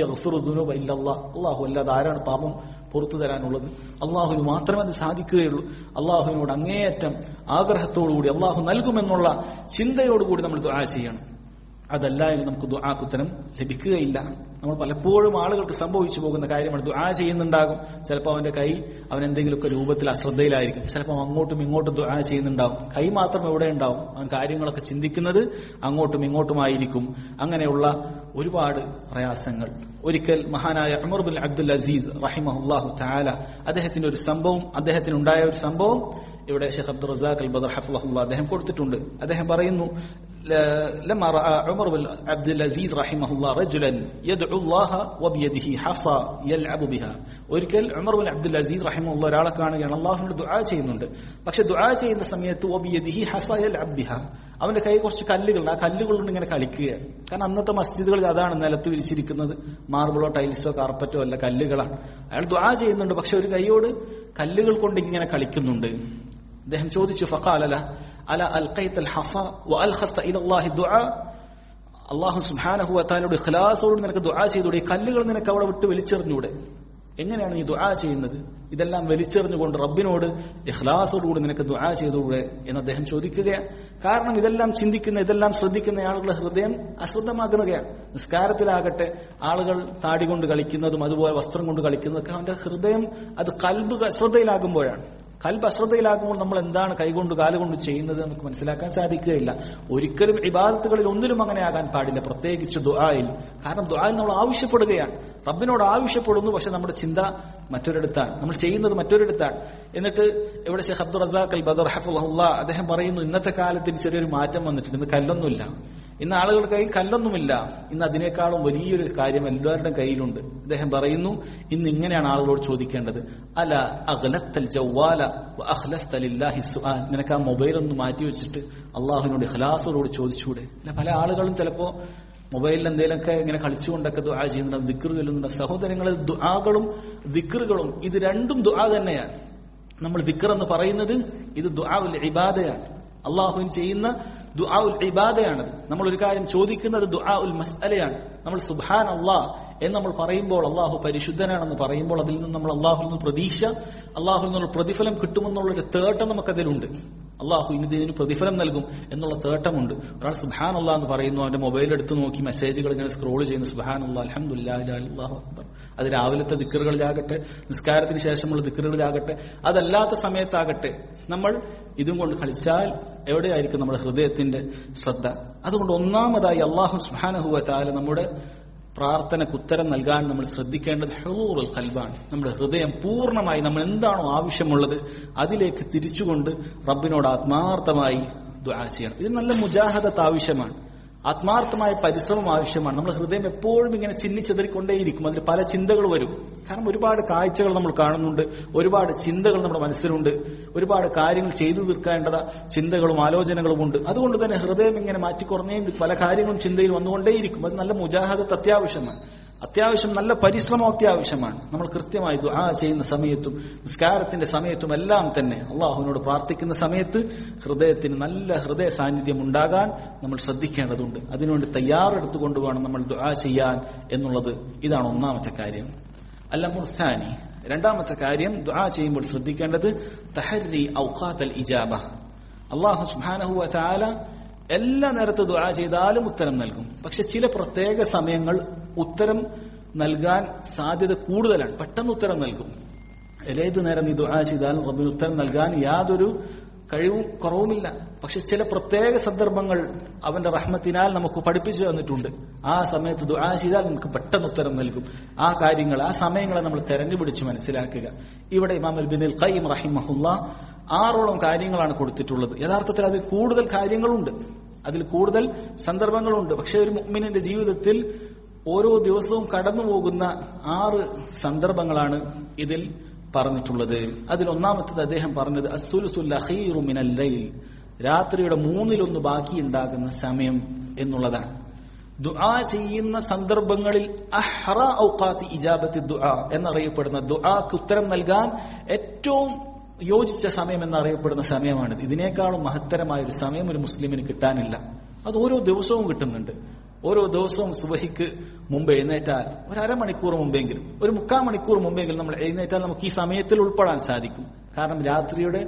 അള്ളാഹു അല്ലാതെ ആരാണ് പാപം പുറത്തു തരാനുള്ളത് അള്ളാഹുവിന് മാത്രമേ അത് സാധിക്കുകയുള്ളൂ അള്ളാഹുവിനോട് അങ്ങേയറ്റം ആഗ്രഹത്തോടുകൂടി അള്ളാഹു നൽകുമെന്നുള്ള ചിന്തയോടുകൂടി നമ്മൾ ദുആ ചെയ്യണം അതല്ല എങ്കിൽ നമുക്ക് ദുആക്കുത്തരം ലഭിക്കുകയില്ല നമ്മൾ പലപ്പോഴും ആളുകൾക്ക് സംഭവിച്ചു പോകുന്ന കാര്യമാണ് ദുആ ചെയ്യുന്നുണ്ടാകും ചിലപ്പോൾ അവന്റെ കൈ അവൻ എന്തെങ്കിലുമൊക്കെ രൂപത്തിൽ അശ്രദ്ധയിലായിരിക്കും ചിലപ്പോൾ അങ്ങോട്ടും ഇങ്ങോട്ടും ദുആ ചെയ്യുന്നുണ്ടാവും കൈ മാത്രം എവിടെ ഉണ്ടാവും അവൻ കാര്യങ്ങളൊക്കെ ചിന്തിക്കുന്നത് അങ്ങോട്ടും ഇങ്ങോട്ടുമായിരിക്കും അങ്ങനെയുള്ള ഒരുപാട് പ്രയാസങ്ങൾ ഒരിക്കൽ മഹാനായ ഉമർ ബിൻ അബ്ദുൽ അസീസ് റഹിമഹുല്ലാഹു താല അദ്ദേഹത്തിന്റെ ഒരു സംഭവം അദ്ദേഹത്തിന് ഉണ്ടായ ഒരു സംഭവം ഇവിടെ ഷെയ്ഖ് അബ്ദുൾ റസാഖ് അൽ ബദർ ഹഫുള്ള അദ്ദേഹം കൊടുത്തിട്ടുണ്ട് അദ്ദേഹം പറയുന്നു لما راى عمر بن عبد العزيز رحمه الله رجلا يدعو الله وبيده حصى يلعب بها ഒരിക്കൽ ഉമർ ബിൻ അബ്ദുൽ അസീസ് റഹിമുള്ള ഒരാളെ കാണുകയാണ് അള്ളാഹുവിനോട് ദുആ ചെയ്യുന്നുണ്ട് പക്ഷെ ദുആ ചെയ്യുന്ന സമയത്ത് വബിയദിഹി ഹസ യൽഅബ് ബിഹ അവന്റെ കൈ കുറച്ച് കല്ലുകളുണ്ട് ആ കല്ലുകൾ കൊണ്ട് ഇങ്ങനെ കളിക്കുകയാണ് കാരണം അന്നത്തെ മസ്ജിദുകളിൽ അതാണ് നിലത്ത് വിരിച്ചിരിക്കുന്നത് മാർബിളോ ടൈൽസോ കാർപ്പറ്റോ അല്ല കല്ലുകളാണ് അയാൾ ദുആ ചെയ്യുന്നുണ്ട് പക്ഷെ ഒരു കൈയോട് കല്ലുകൾ കൊണ്ട് ഇങ്ങനെ കളിക്കുന്നുണ്ട് അദ്ദേഹം ചോദിച്ചു ഫഖാലല അല അൽഖൈത്തൽ ഹസ വഅൽഖസ്ത ഇലല്ലാഹി ദുആ അല്ലാഹു സുബ്ഹാനഹു വതആലയുടെ ഇഖ്ലാസോട് നിനക്ക് ദുആ ചെയ്തൂടെ ഈ കല്ലുകൾ നിനക്ക് അവിടെ വിട്ട് വലിച്ചെറിഞ്ഞൂടെ എങ്ങനെയാണ് നീ ദുആ ചെയ്യുന്നത് ഇതെല്ലാം വലിച്ചെറിഞ്ഞുകൊണ്ട് റബ്ബിനോട് ഇഖ്ലാസോടുകൂടി നിനക്ക് ദുആ ചെയ്തുകൂടെ എന്ന് അദ്ദേഹം ചോദിക്കുകയാണ് കാരണം ഇതെല്ലാം ചിന്തിക്കുന്ന ഇതെല്ലാം ശ്രദ്ധിക്കുന്ന ആളുകളുടെ ഹൃദയം അശ്രദ്ധമാകുകയാണ് നിസ്കാരത്തിലാകട്ടെ ആളുകൾ താടി കൊണ്ട് കളിക്കുന്നതും അതുപോലെ വസ്ത്രം കൊണ്ട് കളിക്കുന്നതൊക്കെ അവന്റെ ഹൃദയം അത് കൽബ് അശ്രദ്ധയിലാകുമ്പോഴാണ് കൽബ് അശ്രദ്ധയിലാകുമ്പോൾ നമ്മൾ എന്താണ് കൈകൊണ്ട് കാലുകൊണ്ട് ചെയ്യുന്നത് നമുക്ക് മനസ്സിലാക്കാൻ സാധിക്കുകയില്ല ഒരിക്കലും ഇബാദത്തുകളിൽ ഒന്നിലും അങ്ങനെ ആകാൻ പാടില്ല പ്രത്യേകിച്ച് ദുആയിൽ കാരണം ദുആയിൽ നമ്മൾ ആവശ്യപ്പെടുകയാണ് റബ്ബിനോട് ആവശ്യപ്പെടുന്നു പക്ഷെ നമ്മുടെ ചിന്ത മറ്റൊരിടത്താണ് നമ്മൾ ചെയ്യുന്നത് മറ്റൊരിടത്താണ് എന്നിട്ട് ഇവിടെ ഷെയ്ഖ് അബ്ദുൾ റസാഖ് അൽ ബദർ ഹഫുള്ള അദ്ദേഹം പറയുന്നു ഇന്നത്തെ കാലത്തിന് ചെറിയൊരു മാറ്റം വന്നിട്ടുണ്ട് ഇന്ന് കല്ലൊന്നുമില്ല ഇന്ന് ആളുകളുടെ കയ്യിൽ കല്ലൊന്നുമില്ല ഇന്ന് അതിനേക്കാളും വലിയൊരു കാര്യം എല്ലാവരുടെയും കയ്യിലുണ്ട് അദ്ദേഹം പറയുന്നു ഇന്ന് ഇങ്ങനെയാണ് ആളുകളോട് ചോദിക്കേണ്ടത് അല അഖലത്തൽ ജവ്വാല അഖ്ലസ്തലില്ലാഹി സുആൽ നിനക്ക് ആ മൊബൈൽ ഒന്ന് മാറ്റി വെച്ചിട്ട് അള്ളാഹുവിനോട് ഇഖ്ലാസോട് ചോദിച്ചൂടെ അല്ല പല ആളുകളും ചിലപ്പോ മൊബൈലിൽ എന്തെങ്കിലുമൊക്കെ ഇങ്ങനെ കളിച്ചുകൊണ്ടൊക്കെ ദുആ ചെയ്യുന്നുണ്ട് ദിക്ർ ചൊല്ലുന്നുണ്ട് സഹോദരങ്ങൾ ദുആകളും ദിക്റുകളും ഇത് രണ്ടും ദുആ തന്നെയാണ് നമ്മൾ ദിക്ർ എന്ന് പറയുന്നത് ഇത് ദുആ ഉൽ ഇബാദയാണ് അള്ളാഹുവിൻ ചെയ്യുന്ന ദുആ ഉൽ ഇബാദയാണ് നമ്മൾ ഒരു കാര്യം ചോദിക്കുന്നത് ദുആ ഉൽ മസ്അലയാണ് നമ്മൾ സുബ്ഹാൻ അള്ളാഹ് എന്ന് നമ്മൾ പറയുമ്പോൾ അള്ളാഹു പരിശുദ്ധനാണെന്ന് പറയുമ്പോൾ അതിൽ നിന്ന് നമ്മൾ അള്ളാഹുൽ നിന്ന് പ്രതീക്ഷ അള്ളാഹുൽ നിന്നുള്ള പ്രതിഫലം കിട്ടുമെന്നുള്ളൊരു തേട്ടം നമുക്കതിലുണ്ട് അള്ളാഹു ഇനി ഇതിന് പ്രതിഫലം നൽകും എന്നുള്ള തേട്ടമുണ്ട് ഒരാൾ സുബാൻ അള്ളാഹ് എന്ന് പറയുന്നു അവന്റെ മൊബൈൽ എടുത്ത് നോക്കി മെസ്സേജുകൾ ഇങ്ങനെ സ്ക്രോൾ ചെയ്യുന്നു സുബാൻ അള്ളാഹ് അലഹമുല്ലാഹു അക്ബർ അത് രാവിലത്തെ ദിക്കറുകളിലാകട്ടെ നിസ്കാരത്തിന് ശേഷമുള്ള ദിക്കറുകളിലാകട്ടെ അതല്ലാത്ത സമയത്താകട്ടെ നമ്മൾ ഇതും കൊണ്ട് കളിച്ചാൽ എവിടെയായിരിക്കും നമ്മുടെ ഹൃദയത്തിന്റെ ശ്രദ്ധ അതുകൊണ്ട് ഒന്നാമതായി അള്ളാഹു സുബാനഹുവ താല നമ്മുടെ പ്രാർത്ഥനയ്ക്ക് ഉത്തരം നൽകാൻ നമ്മൾ ശ്രദ്ധിക്കേണ്ടത് ഹെറൂറുൽ കൽബാണ് നമ്മുടെ ഹൃദയം പൂർണ്ണമായി നമ്മൾ എന്താണോ ആവശ്യമുള്ളത് അതിലേക്ക് തിരിച്ചുകൊണ്ട് റബ്ബിനോട് ആത്മാർത്ഥമായി ദ്വാ ചെയ്യണം ഇത് നല്ല മുജാഹദത്ത് ആവശ്യമാണ് ആത്മാർത്ഥമായ പരിശ്രമം ആവശ്യമാണ് നമ്മുടെ ഹൃദയം എപ്പോഴും ഇങ്ങനെ ചിന്നിച്ചെതറിക്കൊണ്ടേയിരിക്കും അതിൽ പല ചിന്തകൾ വരും കാരണം ഒരുപാട് കാഴ്ചകൾ നമ്മൾ കാണുന്നുണ്ട് ഒരുപാട് ചിന്തകൾ നമ്മുടെ മനസ്സിലുണ്ട് ഒരുപാട് കാര്യങ്ങൾ ചെയ്തു തീർക്കേണ്ടത ചിന്തകളും ആലോചനകളും ഉണ്ട് അതുകൊണ്ട് തന്നെ ഹൃദയം ഇങ്ങനെ മാറ്റിക്കുറഞ്ഞേ പല കാര്യങ്ങളും ചിന്തയിൽ വന്നുകൊണ്ടേയിരിക്കും അത് നല്ല മുജാഹദത്ത് അത്യാവശ്യമാണ് അത്യാവശ്യം നല്ല പരിശ്രമം അത്യാവശ്യമാണ് നമ്മൾ കൃത്യമായി ദുആ ചെയ്യുന്ന സമയത്തും നിസ്കാരത്തിന്റെ സമയത്തും എല്ലാം തന്നെ അള്ളാഹുവിനോട് പ്രാർത്ഥിക്കുന്ന സമയത്ത് ഹൃദയത്തിന് നല്ല ഹൃദയ സാന്നിധ്യം ഉണ്ടാകാൻ നമ്മൾ ശ്രദ്ധിക്കേണ്ടതുണ്ട് അതിനുവേണ്ടി തയ്യാറെടുത്തുകൊണ്ട് വേണം നമ്മൾ ദുആ ചെയ്യാൻ എന്നുള്ളത് ഇതാണ് ഒന്നാമത്തെ കാര്യം അല്ല മുർസാനി രണ്ടാമത്തെ കാര്യം ദുആ ചെയ്യുമ്പോൾ ശ്രദ്ധിക്കേണ്ടത് തഹരി ഔഖാത്തൽ ഇജാബ അള്ളാഹു സുബ്ഹാനഹു വ തആല എല്ലാ നേരത്ത് ദുആ ചെയ്താലും ഉത്തരം നൽകും പക്ഷെ ചില പ്രത്യേക സമയങ്ങൾ ഉത്തരം നൽകാൻ സാധ്യത കൂടുതലാണ് പെട്ടെന്ന് ഉത്തരം നൽകും ഏത് നേരം നീ ദുആ ചെയ്താലും റബ്ബിന് ഉത്തരം നൽകാൻ യാതൊരു കഴിവും കുറവുമില്ല പക്ഷെ ചില പ്രത്യേക സന്ദർഭങ്ങൾ അവന്റെ റഹ്മത്തിനാൽ നമുക്ക് പഠിപ്പിച്ചു തന്നിട്ടുണ്ട് ആ സമയത്ത് ദുആ ചെയ്താൽ നമുക്ക് പെട്ടെന്ന് ഉത്തരം നൽകും ആ കാര്യങ്ങൾ ആ സമയങ്ങളെ നമ്മൾ തെരഞ്ഞുപിടിച്ച് മനസ്സിലാക്കുക ഇവിടെ ഇമാം അൽ ബിൻ ഖയ്യിം റഹിമഹുല്ല ആറോളം കാര്യങ്ങളാണ് കൊടുത്തിട്ടുള്ളത് യഥാർത്ഥത്തിൽ അതിൽ കൂടുതൽ കാര്യങ്ങളുണ്ട് അതിൽ കൂടുതൽ സന്ദർഭങ്ങളുണ്ട് പക്ഷെ ഒരു മുഅ്മിനിന്റെ ജീവിതത്തിൽ ഓരോ ദിവസവും കടന്നു പോകുന്ന ആറ് സന്ദർഭങ്ങളാണ് ഇതിൽ പറഞ്ഞിട്ടുള്ളത് അതിൽ ഒന്നാമത്തത് അദ്ദേഹം പറഞ്ഞത് അസുലുസുൽ അഖീറു മിനൽ ലൈൽ രാത്രിയുടെ മൂന്നിലൊന്ന് ബാക്കിയുണ്ടാകുന്ന സമയം എന്നുള്ളതാണ് ദുആ ചെയ്യുന്ന സന്ദർഭങ്ങളിൽ അഹ്റ ഔഖാത്തി ഇജാബത്തി ദുആ എന്നറിയപ്പെടുന്ന ദുആക്ക് ഉത്തരം നൽകാൻ ഏറ്റവും യോജിച്ച സമയം എന്നറിയപ്പെടുന്ന സമയമാണിത് ഇതിനേക്കാളും മഹത്തരമായ ഒരു സമയം ഒരു മുസ്ലിമിന് കിട്ടാനില്ല അത് ഓരോ ദിവസവും കിട്ടുന്നുണ്ട് ഓരോ ദിവസവും സുബഹിക്ക് മുമ്പ് എഴുന്നേറ്റാൽ ഒരു അരമണിക്കൂർ മുമ്പെങ്കിലും ഒരു മുക്കാൽ മണിക്കൂർ മുമ്പെങ്കിലും നമ്മൾ എഴുന്നേറ്റാൽ നമുക്ക് ഈ സമയത്തിൽ ഉൾപ്പെടാൻ സാധിക്കും കാരണം രാത്രിയുടെ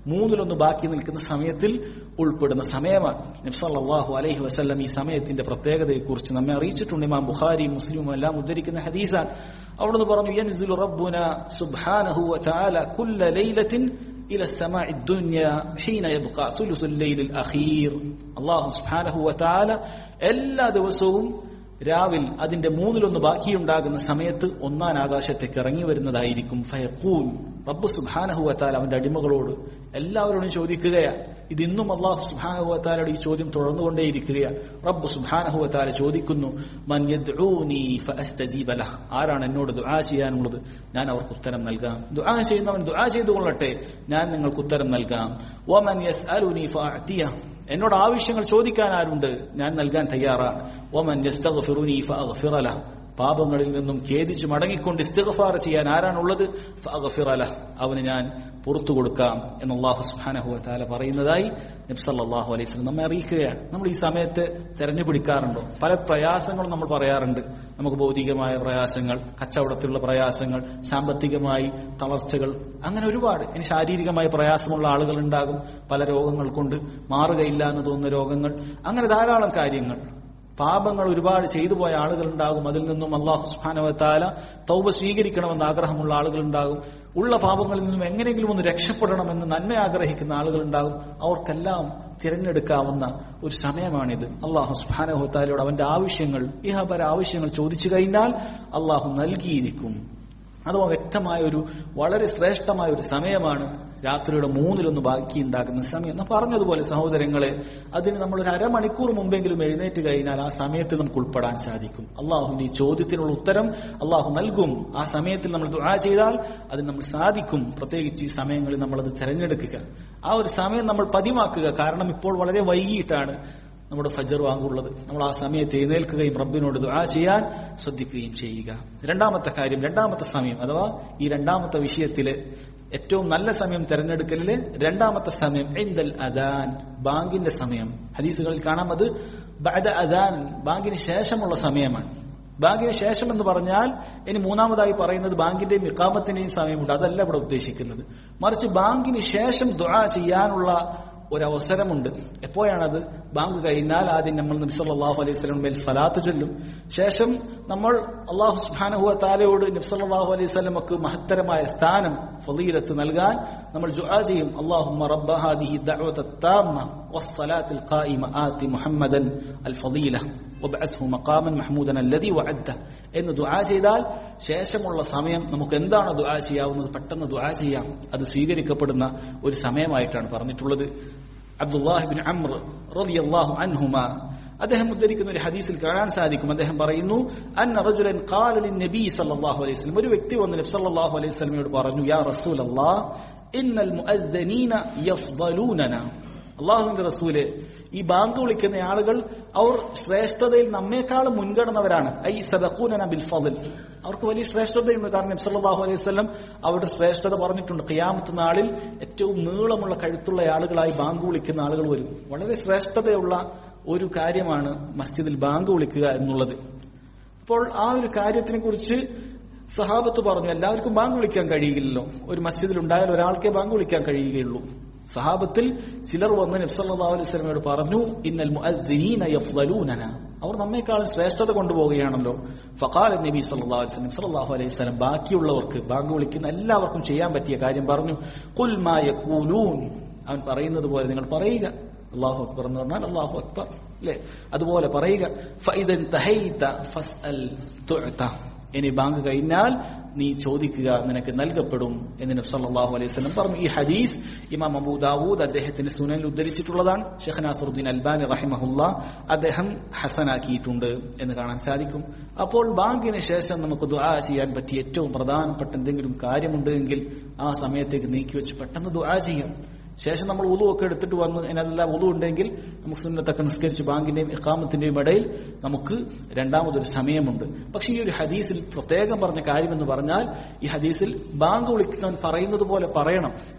മൂന്നിലൊന്ന് ബാക്കി നിൽക്കുന്ന സമയത്തിൽ ഉൾപ്പെടുന്ന സമയമാണ് നബ്സല്ലാഹു അലൈഹി വസല്ലം ഈ സമയത്തിന്റെ പ്രത്യേകതയെക്കുറിച്ച് നമ്മെ അറിയിച്ചിട്ടുണ്ട് ഇമാം ബുഖാരി മുസ്ലിമും എല്ലാം ഉദ്ധരിക്കുന്ന ഹദീസാണ് അവിടുന്ന് പറഞ്ഞു യൻസിലു റബ്ബുന സുബ്ഹാനഹു വതആല കുല്ല ലൈലത്തിൻ إلى السماء الدنيا حين يبقى ثلث الليل الأخير الله سبحانه وتعالى എല്ലാ ദിവസവും രാവിൽ അതിന്റെ മൂന്നിലൊന്ന് ബാക്കിയുണ്ടാകുന്ന സമയത്ത് ഒന്നാം ആകാശത്തേക്ക് ഇറങ്ങി വരുന്നതായിരിക്കും ഫയഖൂൽ റബ്ബ് സുബാനഹുവത്താൽ അവന്റെ അടിമകളോട് എല്ലാവരോടും ചോദിക്കുകയാ ഇത് ഇന്നും അള്ളാഹു സുബാനഹുവത്താലയുടെ ഈ ചോദ്യം തുടർന്നുകൊണ്ടേയിരിക്കുകയാ റബ്ബ് സുബാനഹുവത്താല ചോദിക്കുന്നു മൻ യദ്ഊനി ഫഅസ്തജീബ ലഹ് ആരാണ് എന്നോട് ദുആ ചെയ്യാനുള്ളത് ഞാൻ അവർക്ക് ഉത്തരം നൽകാം ദുആ ചെയ്യുന്നവൻ ദുആ ചെയ്തു കൊള്ളട്ടെ ഞാൻ നിങ്ങൾക്ക് ഉത്തരം നൽകാം വമൻ യസ്അലുനി ഫഅതിയ എന്നോട് ആവശ്യങ്ങൾ ചോദിക്കാൻ ആരുണ്ട് ഞാൻ നൽകാൻ തയ്യാറാണ് ഒമൻ യസ്തഗ്ഫിറുനി ഫഅഗ്ഫിറ ലഹ് പാപങ്ങളിൽ നിന്നും ഖേദിച്ച് മടങ്ങിക്കൊണ്ട് ഇസ്തിഗ്ഫാർ ചെയ്യാൻ ആരാണുള്ളത് ഫഅഗ്ഫിറ ലഹ് അവന് ഞാൻ പുറത്തു കൊടുക്കാം എന്ന് അള്ളാഹു സുബ്ഹാനഹു വതആല പറയുന്നതായി നബി സല്ലല്ലാഹു അലൈഹി വസല്ലം നമ്മെ അറിയിക്കുകയാണ് നമ്മൾ ഈ സമയത്ത് തെരഞ്ഞു പിടിക്കാറുണ്ടോ പല പ്രയാസങ്ങളും നമ്മൾ പറയാറുണ്ട് നമുക്ക് ഭൗതികമായ പ്രയാസങ്ങൾ കച്ചവടത്തിലുള്ള പ്രയാസങ്ങൾ സാമ്പത്തികമായി തളർച്ചകൾ അങ്ങനെ ഒരുപാട് ഇനി ശാരീരികമായ പ്രയാസമുള്ള ആളുകൾ ഉണ്ടാകും പല രോഗങ്ങൾ കൊണ്ട് മാറുകയില്ല എന്ന് തോന്നുന്ന രോഗങ്ങൾ അങ്ങനെ ധാരാളം കാര്യങ്ങൾ പാപങ്ങൾ ഒരുപാട് ചെയ്തു പോയ ആളുകൾ ഉണ്ടാകും അതിൽ നിന്നും അള്ളാഹു സുഹാനവത്താല തൗബ സ്വീകരിക്കണമെന്ന് ആഗ്രഹമുള്ള ആളുകൾ ഉണ്ടാകും ഉള്ള പാപങ്ങളിൽ നിന്നും എങ്ങനെയെങ്കിലും ഒന്ന് രക്ഷപ്പെടണമെന്ന് നന്മ ആഗ്രഹിക്കുന്ന ആളുകൾ ഉണ്ടാകും അവർക്കെല്ലാം തിരഞ്ഞെടുക്കാവുന്ന ഒരു സമയമാണിത് അള്ളാഹു സുഹാനഹുത്താലയോട് അവന്റെ ആവശ്യങ്ങൾ ഇഹപര ആവശ്യങ്ങൾ ചോദിച്ചു കഴിഞ്ഞാൽ അള്ളാഹു നൽകിയിരിക്കും അഥവാ വ്യക്തമായ ഒരു വളരെ ശ്രേഷ്ഠമായ ഒരു സമയമാണ് രാത്രിയുടെ മൂന്നിലൊന്ന് ബാക്കി ഉണ്ടാക്കുന്ന സമയം നാം പറഞ്ഞതുപോലെ സഹോദരങ്ങളെ അതിന് നമ്മൾ ഒരു അരമണിക്കൂർ മുമ്പെങ്കിലും എഴുന്നേറ്റ് കഴിഞ്ഞാൽ ആ സമയത്ത് നമുക്ക് ഉൾപ്പെടാൻ സാധിക്കും അള്ളാഹുവിന്റെ ഈ ചോദ്യത്തിനുള്ള ഉത്തരം അള്ളാഹു നൽകും ആ സമയത്തിൽ നമ്മൾ ദുആ ചെയ്താൽ അത് നമ്മൾ സാധിക്കും പ്രത്യേകിച്ച് ഈ സമയങ്ങളിൽ നമ്മൾ അത് തിരഞ്ഞെടുക്കുക ആ ഒരു സമയം നമ്മൾ പതിവാക്കുക കാരണം ഇപ്പോൾ വളരെ വൈകിട്ടാണ് നമ്മുടെ ഫജർ വാങ്ങുള്ളത് നമ്മൾ ആ സമയത്ത് എഴുന്നേൽക്കുകയും റബ്ബിനോട് ദുആ ചെയ്യാൻ ശ്രദ്ധിക്കുകയും ചെയ്യുക രണ്ടാമത്തെ കാര്യം രണ്ടാമത്തെ സമയം അഥവാ ഈ രണ്ടാമത്തെ വിഷയത്തില് ഏറ്റവും നല്ല സമയം തെരഞ്ഞെടുക്കലില് രണ്ടാമത്തെ സമയം എന്തൽ അദാൻ ബാങ്കിന്റെ സമയം ഹദീസുകളിൽ കാണാം അത് ബഅദ അദാൻ ബാങ്കിന് ശേഷമുള്ള സമയമാണ് ബാങ്കിന് ശേഷം എന്ന് പറഞ്ഞാൽ ഇനി മൂന്നാമതായി പറയുന്നത് ബാങ്കിന്റെയും ഇക്കാമത്തിന്റെയും സമയമുണ്ട് അതല്ല ഇവിടെ ഉദ്ദേശിക്കുന്നത് മറിച്ച് ബാങ്കിന് ശേഷം ദുആ ചെയ്യാനുള്ള ഒരവസരമുണ്ട് എപ്പോഴാണത് ബാങ്ക് കഴിഞ്ഞാൽ ആദ്യം നമ്മൾ നബി സല്ലല്ലാഹു അലൈഹി വസല്ലം മേൽ സലാത്ത് ചൊല്ലും ശേഷം നമ്മൾ അള്ളാഹു സുബ്ഹാനഹു താലയോട് നബി സല്ലല്ലാഹു അലൈഹി വസല്ലമക്ക് മഹത്തരമായ സ്ഥാനം ഫളീലത്ത് നൽകാൻ നമ്മൾ ദുആ ചെയ്യും അല്ലാഹുമ്മ റബ്ബ ഹാദിഹി ദഅവത താമ്മ വസ്സലാത്തിൽ ഖായിമ ആതി മുഹമ്മദൻ അൽ ഫളീല وابعثه مقاما محمودا الذي وعده എന്ന് ദുആ ചെയ്താൽ ശേഷമുള്ള സമയം നമുക്ക് എന്താണ് ദുആ ചെയ്യാവുന്നത് പെട്ടെന്ന് ദുആ ചെയ്യാം അത് സ്വീകരിക്കപ്പെടുന്ന ഒരു സമയമായിട്ടാണ് പറഞ്ഞിട്ടുള്ളത് അബ്ദുല്ലാഹിബിൻ അമ്ര റളിയല്ലാഹു അൻഹുമ അദ്ദേഹം ഉദ്ധരിക്കുന്ന ഒരു ഹദീസിൽ കാണാൻ സാധിക്കും അദ്ദേഹം പറയുന്നു അന്ന റജുലൻ ഖാല ലിന്നബി സല്ലല്ലാഹു അലൈഹി വസല്ലം ഒരു വ്യക്തി വന്ന് നബി സല്ലല്ലാഹു അലൈഹി വസല്ലമയോട് പറഞ്ഞു യാ റസൂലല്ലാഹ് ഇന്നൽ മുഅദ്ദനീന യഫ്ദലൂനന അള്ളാഹുവിന്റെ റസൂല് ഈ ബാങ്ക് വിളിക്കുന്ന ആളുകൾ അവർ ശ്രേഷ്ഠതയിൽ നമ്മെക്കാളും മുൻഗണനവരാണ് ഐ സദഖൂനന ബിൽ ഫضൽ അവർക്ക് വലിയ ശ്രേഷ്ഠതയുണ്ട് കാരണം നബി സല്ലല്ലാഹു അലൈഹി വസല്ലം അവരുടെ ശ്രേഷ്ഠത പറഞ്ഞിട്ടുണ്ട് ഖിയാമത്ത് നാളിൽ ഏറ്റവും നീളമുള്ള കഴുത്തുള്ള ആളുകളായി ബാങ്ക് വിളിക്കുന്ന ആളുകൾ വരും വളരെ ശ്രേഷ്ഠതയുള്ള ഒരു കാര്യമാണ് മസ്ജിദിൽ ബാങ്ക് വിളിക്കുക എന്നുള്ളത് അപ്പോൾ ആ ഒരു കാര്യത്തിനെ കുറിച്ച് സഹാബത്ത് പറഞ്ഞു എല്ലാവർക്കും ബാങ്ക് വിളിക്കാൻ കഴിയില്ലല്ലോ ഒരു മസ്ജിദിൽ ഉണ്ടായാൽ ഒരാൾക്കേ ബാങ്ക് വിളിക്കാൻ കഴിയുകയുള്ളൂ സഹാബത്തിൽ ചിലർ വന്ന് നബ്സല്ലാ അലൈഹി സ്വലമയോട് പറഞ്ഞു ഇന്നൽ മുഅദ്ദിനീന യഫ്ളലൂനന അവർ നമ്മെക്കാളും ശ്രേഷ്ഠത കൊണ്ടുപോവുകയാണല്ലോ ഫഖാൽ നബി സല്ലല്ലാഹു അലൈഹി വസല്ലം സല്ലല്ലാഹു അലൈഹി വസല്ലം ബാക്കിയുള്ളവർക്ക് ബാങ്ക് വിളിക്കുന്ന എല്ലാവർക്കും ചെയ്യാൻ പറ്റിയ കാര്യം പറഞ്ഞു ഖുൽ മാ യഖൂലൂൻ അവൻ പറയുന്നത് പോലെ നിങ്ങൾ പറയുക അള്ളാഹു അക്ബർ എന്ന് പറഞ്ഞാൽ അള്ളാഹു അക്ബർ അല്ലെ അതുപോലെ പറയുക ഫൈദൻ തഹൈത ഫസ്അൽ തുഅത ഇനി ബാങ്ക് കഴിഞ്ഞാൽ നീ ചോദിക്കുക നിനക്ക് നൽകപ്പെടും എന്ന് നബി സല്ലല്ലാഹു അലൈഹി വസല്ലം പറഞ്ഞു ഈ ഹദീസ് ഇമാം അബൂ ദാവൂദ് അദ്ദേഹത്തിന്റെ സുനനിൽ ഉദ്ധരിച്ചിട്ടുള്ളതാണ് ഷെഖ് നാസറുദ്ദീൻ അൽബാനി റഹിമഹുല്ല അദ്ദേഹം ഹസനാക്കിയിട്ടുണ്ട് എന്ന് കാണാൻ സാധിക്കും അപ്പോൾ ബാങ്കിന് ശേഷം നമുക്ക് ദുആ ചെയ്യാൻ പറ്റിയ ഏറ്റവും പ്രധാനപ്പെട്ട എന്തെങ്കിലും കാര്യമുണ്ട് എങ്കിൽ ആ സമയത്തേക്ക് നീക്കിവെച്ച് പെട്ടെന്ന് ദുആ ചെയ്യാം ശേഷം നമ്മൾ ഉളു ഒക്കെ എടുത്തിട്ട് വന്ന് അതിനെല്ലാം ഉളു ഉണ്ടെങ്കിൽ നമുക്ക് സുന്നത്തൊക്കെ നിസ്കരിച്ച് ബാങ്കിന്റെയും ഇക്കാമത്തിന്റെയും ഇടയിൽ നമുക്ക് രണ്ടാമതൊരു സമയമുണ്ട് പക്ഷെ ഈ ഒരു ഹദീസിൽ പ്രത്യേകം പറഞ്ഞ കാര്യമെന്ന് പറഞ്ഞാൽ ഈ ഹദീസിൽ ബാങ്ക് വിളിക്കുന്നവൻ പറയുന്നത് പോലെ പറയണം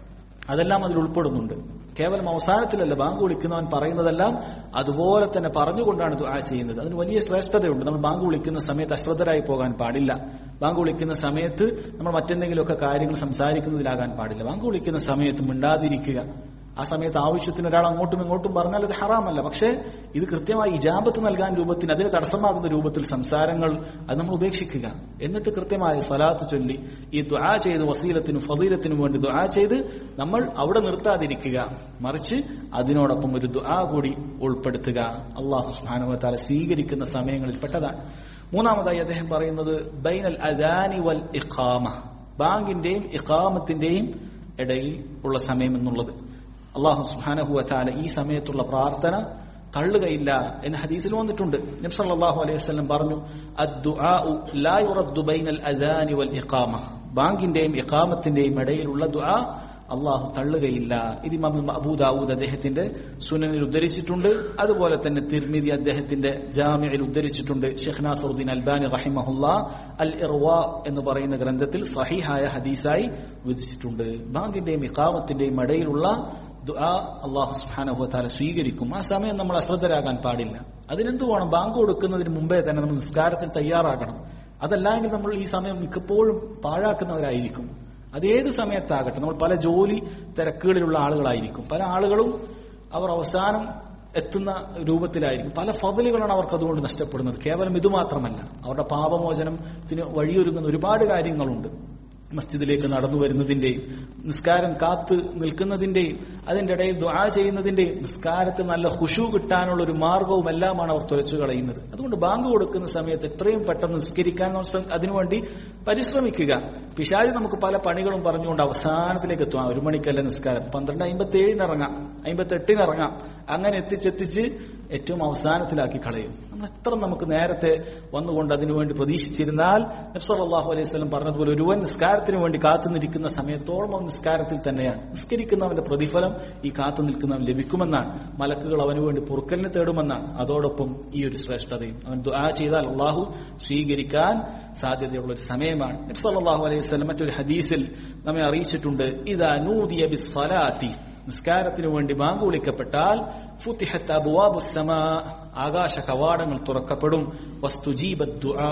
അതെല്ലാം അതിൽ ഉൾപ്പെടുന്നുണ്ട് കേവലം അവസാനത്തിലല്ല ബാങ്ക് വിളിക്കുന്നവൻ പറയുന്നതെല്ലാം അതുപോലെ തന്നെ പറഞ്ഞുകൊണ്ടാണ് ദുആ ചെയ്യുന്നത് അതിന് വലിയ ശ്രേഷ്ഠതയുണ്ട് നമ്മൾ ബാങ്ക് വിളിക്കുന്ന സമയത്ത് അശ്രദ്ധരായി പോകാൻ പാടില്ല ബാങ്ക് വിളിക്കുന്ന സമയത്ത് നമ്മൾ മറ്റെന്തെങ്കിലുമൊക്കെ കാര്യങ്ങൾ സംസാരിക്കുന്നതിലാകാൻ പാടില്ല ബാങ്ക് വിളിക്കുന്ന സമയത്ത് മിണ്ടാതിരിക്കുക ആ സമയത്ത് ആവശ്യത്തിന് ഒരാൾ അങ്ങോട്ടും ഇങ്ങോട്ടും പറഞ്ഞാൽ അത് ഹറാമല്ല പക്ഷേ ഇത് കൃത്യമായി ഇജാബത്ത് നൽകാൻ രൂപത്തിന് അതിന് തടസ്സമാകുന്ന രൂപത്തിൽ സംസാരങ്ങൾ അത് നമ്മൾ ഉപേക്ഷിക്കുക എന്നിട്ട് കൃത്യമായി സ്വലാത്ത് ചൊല്ലി ഈ ദ്വാ ചെയ്ത് വസീലത്തിനും ഫതീലത്തിനും വേണ്ടി ദ്വാ ചെയ്ത് നമ്മൾ അവിടെ നിർത്താതിരിക്കുക മറിച്ച് അതിനോടൊപ്പം ഒരു ദ്വാ കൂടി ഉൾപ്പെടുത്തുക അള്ളാഹു സുബാനുവത്താല സ്വീകരിക്കുന്ന സമയങ്ങളിൽ പെട്ടതാണ് മൂന്നാമതായി അദ്ദേഹം പറയുന്നത് ബൈനൽ അദാനി വൽ ഇഖാമ ബാങ്കിന്റെയും ഇഖാമത്തിന്റെയും ഇടയിൽ ഉള്ള സമയം എന്നുള്ളത് അള്ളാഹു സുഹാനഹുവല ഈ സമയത്തുള്ള പ്രാർത്ഥന തള്ളുകയില്ല എന്ന് ഹദീസിൽ വന്നിട്ടുണ്ട് നബ്സല്ലാഹു അലൈഹി വസല്ലം പറഞ്ഞു അദ്ദുആഉ ലാ യുറദ്ദു ബൈനൽ അദാനി വൽ ഇഖാമ ബാങ്കിന്റെയും ഇഖാമത്തിന്റെയും ഇടയിലുള്ള ദുആ അള്ളാഹു തള്ളുകയില്ല ഇത് ഇമാം അബൂദാവൂദ് അദ്ദേഹത്തിന്റെ സുനനിൽ ഉദ്ധരിച്ചിട്ടുണ്ട് അതുപോലെ തന്നെ തിർമിതി അദ്ദേഹത്തിന്റെ ജാമ്യയിൽ ഉദ്ധരിച്ചിട്ടുണ്ട് ഷെഖ് നാസറുദ്ദീൻ അൽബാനി റഹിമഹുല്ല അൽ ഇർവ എന്ന് പറയുന്ന ഗ്രന്ഥത്തിൽ സഹിഹായ ഹദീസായി വിധിച്ചിട്ടുണ്ട് ബാങ്കിന്റെയും ഇഖാമത്തിന്റെയും ഇടയിലുള്ള ദുആ അള്ളാഹു സുബ്ഹാനഹു വതആല സ്വീകരിക്കും ആ സമയം നമ്മൾ അശ്രദ്ധരാകാൻ പാടില്ല അതിനെന്തു വേണം ബാങ്ക് കൊടുക്കുന്നതിന് മുമ്പേ തന്നെ നമ്മൾ നിസ്കാരത്തിൽ തയ്യാറാകണം അതല്ലെങ്കിൽ നമ്മൾ ഈ സമയം മിക്കപ്പോഴും പാഴാക്കുന്നവരായിരിക്കും അതേത് സമയത്താകട്ടെ നമ്മൾ പല ജോലി തിരക്കുകളിലുള്ള ആളുകളായിരിക്കും പല ആളുകളും അവർ അവസാനം എത്തുന്ന രൂപത്തിലായിരിക്കും പല ഫതലുകളാണ് അവർക്ക് അതുകൊണ്ട് നഷ്ടപ്പെടുന്നത് കേവലം ഇത് മാത്രമല്ല അവരുടെ പാപമോചനത്തിന് വഴിയൊരുങ്ങുന്ന ഒരുപാട് കാര്യങ്ങളുണ്ട് മസ്ജിദിലേക്ക് നടന്നു വരുന്നതിന്റെയും നിസ്കാരം കാത്ത് നിൽക്കുന്നതിന്റെയും അതിന്റെ ഇടയിൽ ദ്വാ ചെയ്യുന്നതിന്റെയും നിസ്കാരത്തിൽ നല്ല ഹുഷു കിട്ടാനുള്ള ഒരു മാർഗവും എല്ലാമാണ് അവർ തുലച്ചു കളയുന്നത് അതുകൊണ്ട് ബാങ്ക് കൊടുക്കുന്ന സമയത്ത് എത്രയും പെട്ടെന്ന് നിസ്കരിക്കാൻ നമ്മൾ അതിനുവേണ്ടി പരിശ്രമിക്കുക പിശാജ് നമുക്ക് പല പണികളും പറഞ്ഞുകൊണ്ട് അവസാനത്തിലേക്ക് എത്തും ഒരു മണിക്കല്ല നിസ്കാരം പന്ത്രണ്ട് അമ്പത്തി ഏഴിന് ഇറങ്ങാം അമ്പത്തി എട്ടിന് ഇറങ്ങാം അങ്ങനെ എത്തിച്ചെത്തിച്ച് ഏറ്റവും അവസാനത്തിലാക്കി കളയും നമ്മൾ എത്ര നമുക്ക് നേരത്തെ വന്നുകൊണ്ട് അതിനുവേണ്ടി പ്രതീക്ഷിച്ചിരുന്നാൽ നബ്സല്ലാഹു അലൈഹി സ്വലം പറഞ്ഞതുപോലെ ഒരുവൻ നിസ്കാരത്തിന് വേണ്ടി കാത്തു നിൽക്കുന്ന സമയത്തോളം അവൻ നിസ്കാരത്തിൽ തന്നെയാണ് നിസ്കരിക്കുന്നവന്റെ പ്രതിഫലം ഈ കാത്തു നിൽക്കുന്നവൻ ലഭിക്കുമെന്നാണ് മലക്കുകൾ അവന് വേണ്ടി പൊറുക്കലിന് തേടുമെന്നാണ് അതോടൊപ്പം ഈ ഒരു ശ്രേഷ്ഠതയും അവൻ ദുആ ചെയ്താൽ അള്ളാഹു സ്വീകരിക്കാൻ സാധ്യതയുള്ള ഒരു സമയമാണ് നബ്സല്ലാഹു അലൈഹി സ്വലം മറ്റൊരു ഹദീസിൽ നമ്മെ അറിയിച്ചിട്ടുണ്ട് ഇതാ നൂദിയ ബിസ്സലാത്തി നിസ്കാരത്തിനു വേണ്ടി ബാങ്ക് വിളിക്കപ്പെട്ടാൽ ഫുത്തിഹത്ത് അബുവാബുസമ ആകാശ കവാടങ്ങൾ തുറക്കപ്പെടും വസ്തുജീബ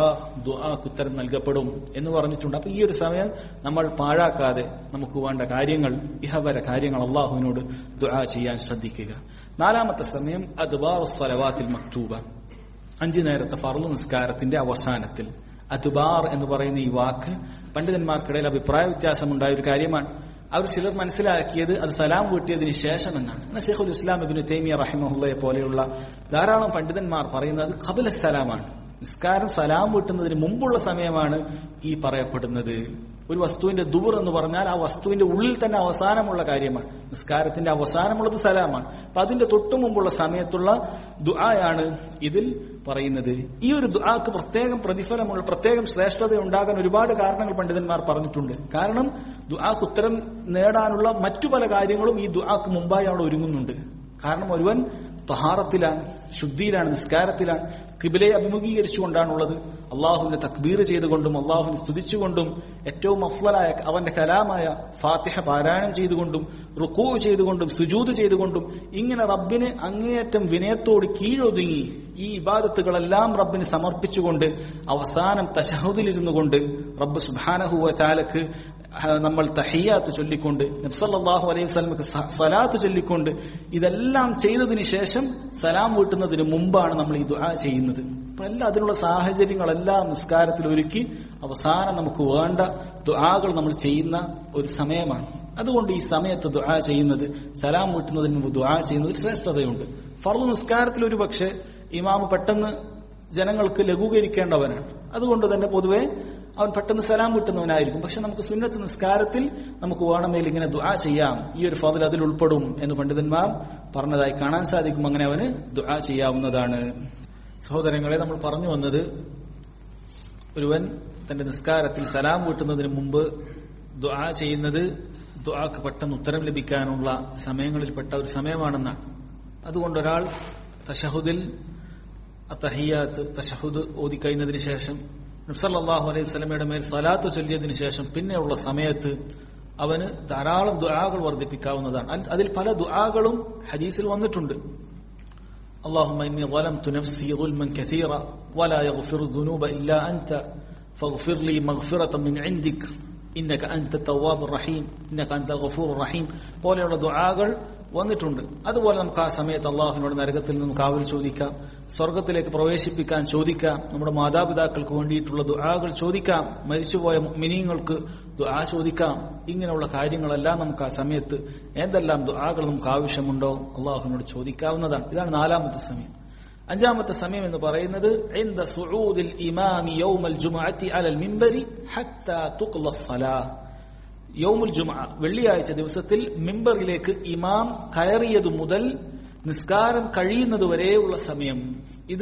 ഉത്തരം നൽകപ്പെടും എന്ന് പറഞ്ഞിട്ടുണ്ട് അപ്പൊ ഈ ഒരു സമയം നമ്മൾ പാഴാക്കാതെ നമുക്ക് വേണ്ട കാര്യങ്ങൾ ഇഹവര കാര്യങ്ങൾ അള്ളാഹുവിനോട് ദുആ ചെയ്യാൻ ശ്രദ്ധിക്കുക നാലാമത്തെ സമയം അദ്ബാർ സലവാത്തിൽ മക്തൂബ അഞ്ചു നേരത്തെ ഫർള് നിസ്കാരത്തിന്റെ അവസാനത്തിൽ അദ്ബാർ എന്ന് പറയുന്ന ഈ വാക്ക് പണ്ഡിതന്മാർക്കിടയിൽ അഭിപ്രായ വ്യത്യാസമുണ്ടായ ഒരു കാര്യമാണ് അവർ ചിലർ മനസ്സിലാക്കിയത് അത് സലാം വീട്ടിയതിന് ശേഷം എന്നാണ് എന്നാൽ ഷെയ്ഖുൽ ഇസ്ലാം ഇബിന് തൈമിയ റഹിമഹുല്ലയെ പോലെയുള്ള ധാരാളം പണ്ഡിതന്മാർ പറയുന്നത് ഖബുൽ സലാമാണ് നിസ്കാരം സലാം വീട്ടുന്നതിന് മുമ്പുള്ള സമയമാണ് ഈ പറയപ്പെടുന്നത് ഒരു വസ്തുവിന്റെ ദൂർ എന്ന് പറഞ്ഞാൽ ആ വസ്തുവിന്റെ ഉള്ളിൽ തന്നെ അവസാനമുള്ള കാര്യമാണ് നിസ്കാരത്തിന്റെ അവസാനമുള്ളത് സലാമാണ് അപ്പൊ അതിന്റെ തൊട്ടു മുമ്പുള്ള സമയത്തുള്ള ദുആയാണ് ഇതിൽ പറയുന്നത് ഈ ഒരു ദുആക്ക് പ്രത്യേകം പ്രതിഫലമുള്ള പ്രത്യേകം ശ്രേഷ്ഠത ഉണ്ടാകാൻ ഒരുപാട് കാരണങ്ങൾ പണ്ഡിതന്മാർ പറഞ്ഞിട്ടുണ്ട് കാരണം ദുആക്ക് ഉത്തരം നേടാനുള്ള മറ്റു പല കാര്യങ്ങളും ഈ ദുആക്ക് മുമ്പായി അവിടെ ഒരുങ്ങുന്നുണ്ട് കാരണം ഒരുവൻ തഹാറത്തിലാണ് ശുദ്ധിയിലാണ് നിസ്കാരത്തിലാണ് കിബിലയെ അഭിമുഖീകരിച്ചുകൊണ്ടാണുള്ളത് അള്ളാഹുവിനെ തക്ബീർ ചെയ്തുകൊണ്ടും അള്ളാഹുവിനെ സ്തുതിച്ചുകൊണ്ടും ഏറ്റവും അഫ്ലലായ അവന്റെ കലാമായ ഫാത്തിഹ പാരായണം ചെയ്തുകൊണ്ടും റുക്കൂ ചെയ്തുകൊണ്ടും സുജൂത് ചെയ്തുകൊണ്ടും ഇങ്ങനെ റബ്ബിന് അങ്ങേയറ്റം വിനയത്തോട് കീഴൊതുങ്ങി ഈ ഇബാദത്തുകളെല്ലാം റബ്ബിന് സമർപ്പിച്ചുകൊണ്ട് അവസാനം തശഹുദിലിരുന്നു കൊണ്ട് റബ്ബ് സുബാനഹുവ ചാലക്ക് നമ്മൾ തഹിയാത്ത് ചൊല്ലിക്കൊണ്ട് നബ്സല്ലാഹു അലൈഹി വസ്ലമക്ക് സലാത്ത് ചൊല്ലിക്കൊണ്ട് ഇതെല്ലാം ചെയ്തതിന് ശേഷം സലാം വീട്ടുന്നതിന് മുമ്പാണ് നമ്മൾ ഈ ദുആ ചെയ്യുന്നത് അപ്പൊ എല്ലാം അതിനുള്ള സാഹചര്യങ്ങളെല്ലാം നിസ്കാരത്തിൽ ഒരുക്കി അവസാനം നമുക്ക് വേണ്ട ദുആകൾ നമ്മൾ ചെയ്യുന്ന ഒരു സമയമാണ് അതുകൊണ്ട് ഈ സമയത്ത് ദുആ ചെയ്യുന്നത് സലാം വീട്ടുന്നതിന് മുമ്പ് ദുആ ചെയ്യുന്നതിൽ ശ്രേഷ്ഠതയുണ്ട് ഫർദ് നിസ്കാരത്തിൽ ഒരു പക്ഷേ ഇമാമ് പെട്ടെന്ന് ജനങ്ങൾക്ക് ലഘൂകരിക്കേണ്ടവനാണ് അതുകൊണ്ട് തന്നെ പൊതുവെ അവൻ പെട്ടെന്ന് സലാം കിട്ടുന്നവനായിരിക്കും പക്ഷെ നമുക്ക് സുന്നത്ത് നിസ്കാരത്തിൽ നമുക്ക് വേണമെങ്കിൽ ഇങ്ങനെ ദുആ ചെയ്യാം ഈ ഒരു ഫതിൽ അതിൽ ഉൾപ്പെടും എന്ന് പണ്ഡിതന്മാർ പറഞ്ഞതായി കാണാൻ സാധിക്കും അങ്ങനെ അവന് ദുആ ചെയ്യാവുന്നതാണ് സഹോദരങ്ങളെ നമ്മൾ പറഞ്ഞു വന്നത് ഒരുവൻ തന്റെ നിസ്കാരത്തിൽ സലാം വീട്ടുന്നതിന് മുമ്പ് ദുആ ചെയ്യുന്നത് ദുആക്ക് പെട്ടെന്ന് ഉത്തരം ലഭിക്കാനുള്ള സമയങ്ങളിൽപ്പെട്ട ഒരു സമയമാണെന്നാണ് അതുകൊണ്ട് ഒരാൾ തഷഹുദിൽ തഹിയാത്ത് തഷഹുദ് ഓതിക്കഴിഞ്ഞതിന് ശേഷം നബ്സല്ലാഹു അലൈഹി സ്വലമയുടെ മേൽ സലാത്ത് ചൊല്ലിയതിനു ശേഷം പിന്നെയുള്ള സമയത്ത് അവന് ധാരാളം ദുആകൾ വർദ്ധിപ്പിക്കാവുന്നതാണ് അൽ- അതിൽ പല ദുആകളും ഹദീസിൽ വന്നിട്ടുണ്ട് اللهم إني ظلمت نفسي ظلما كثيرا ولا يغفر الذنوب إلا أنت فاغفر لي مغفرة من عندك إنك أنت التواب الرحيم إنك أنت الغفور الرحيم പോലെയുള്ള ദുആകൾ വന്നിട്ടുണ്ട് അതുപോലെ നമുക്ക് ആ സമയത്ത് അള്ളാഹുവിനോട് നരകത്തിൽ നിന്നും കാവൽ ചോദിക്കാം സ്വർഗത്തിലേക്ക് പ്രവേശിപ്പിക്കാൻ ചോദിക്കാം നമ്മുടെ മാതാപിതാക്കൾക്ക് വേണ്ടിയിട്ടുള്ള ദുആകൾ ചോദിക്കാം മരിച്ചുപോയ മിനിങ്ങൾക്ക് ദുആ ചോദിക്കാം ഇങ്ങനെയുള്ള കാര്യങ്ങളെല്ലാം നമുക്ക് ആ സമയത്ത് എന്തെല്ലാം ദുആകൾ നമുക്ക് ആവശ്യമുണ്ടോ അള്ളാഹുവിനോട് ചോദിക്കാവുന്നതാണ് ഇതാണ് നാലാമത്തെ സമയം അഞ്ചാമത്തെ സമയം എന്ന് പറയുന്നത് عند صعود الإمام يوم الجمعة على المنبر حتى تقضى الصلاة യൗമുൽ ജുമ വെള്ളിയാഴ്ച ദിവസത്തിൽ മിമ്പറിലേക്ക് ഇമാം കയറിയതു മുതൽ നിസ്കാരം കഴിയുന്നത് വരെയുള്ള സമയം ഇത്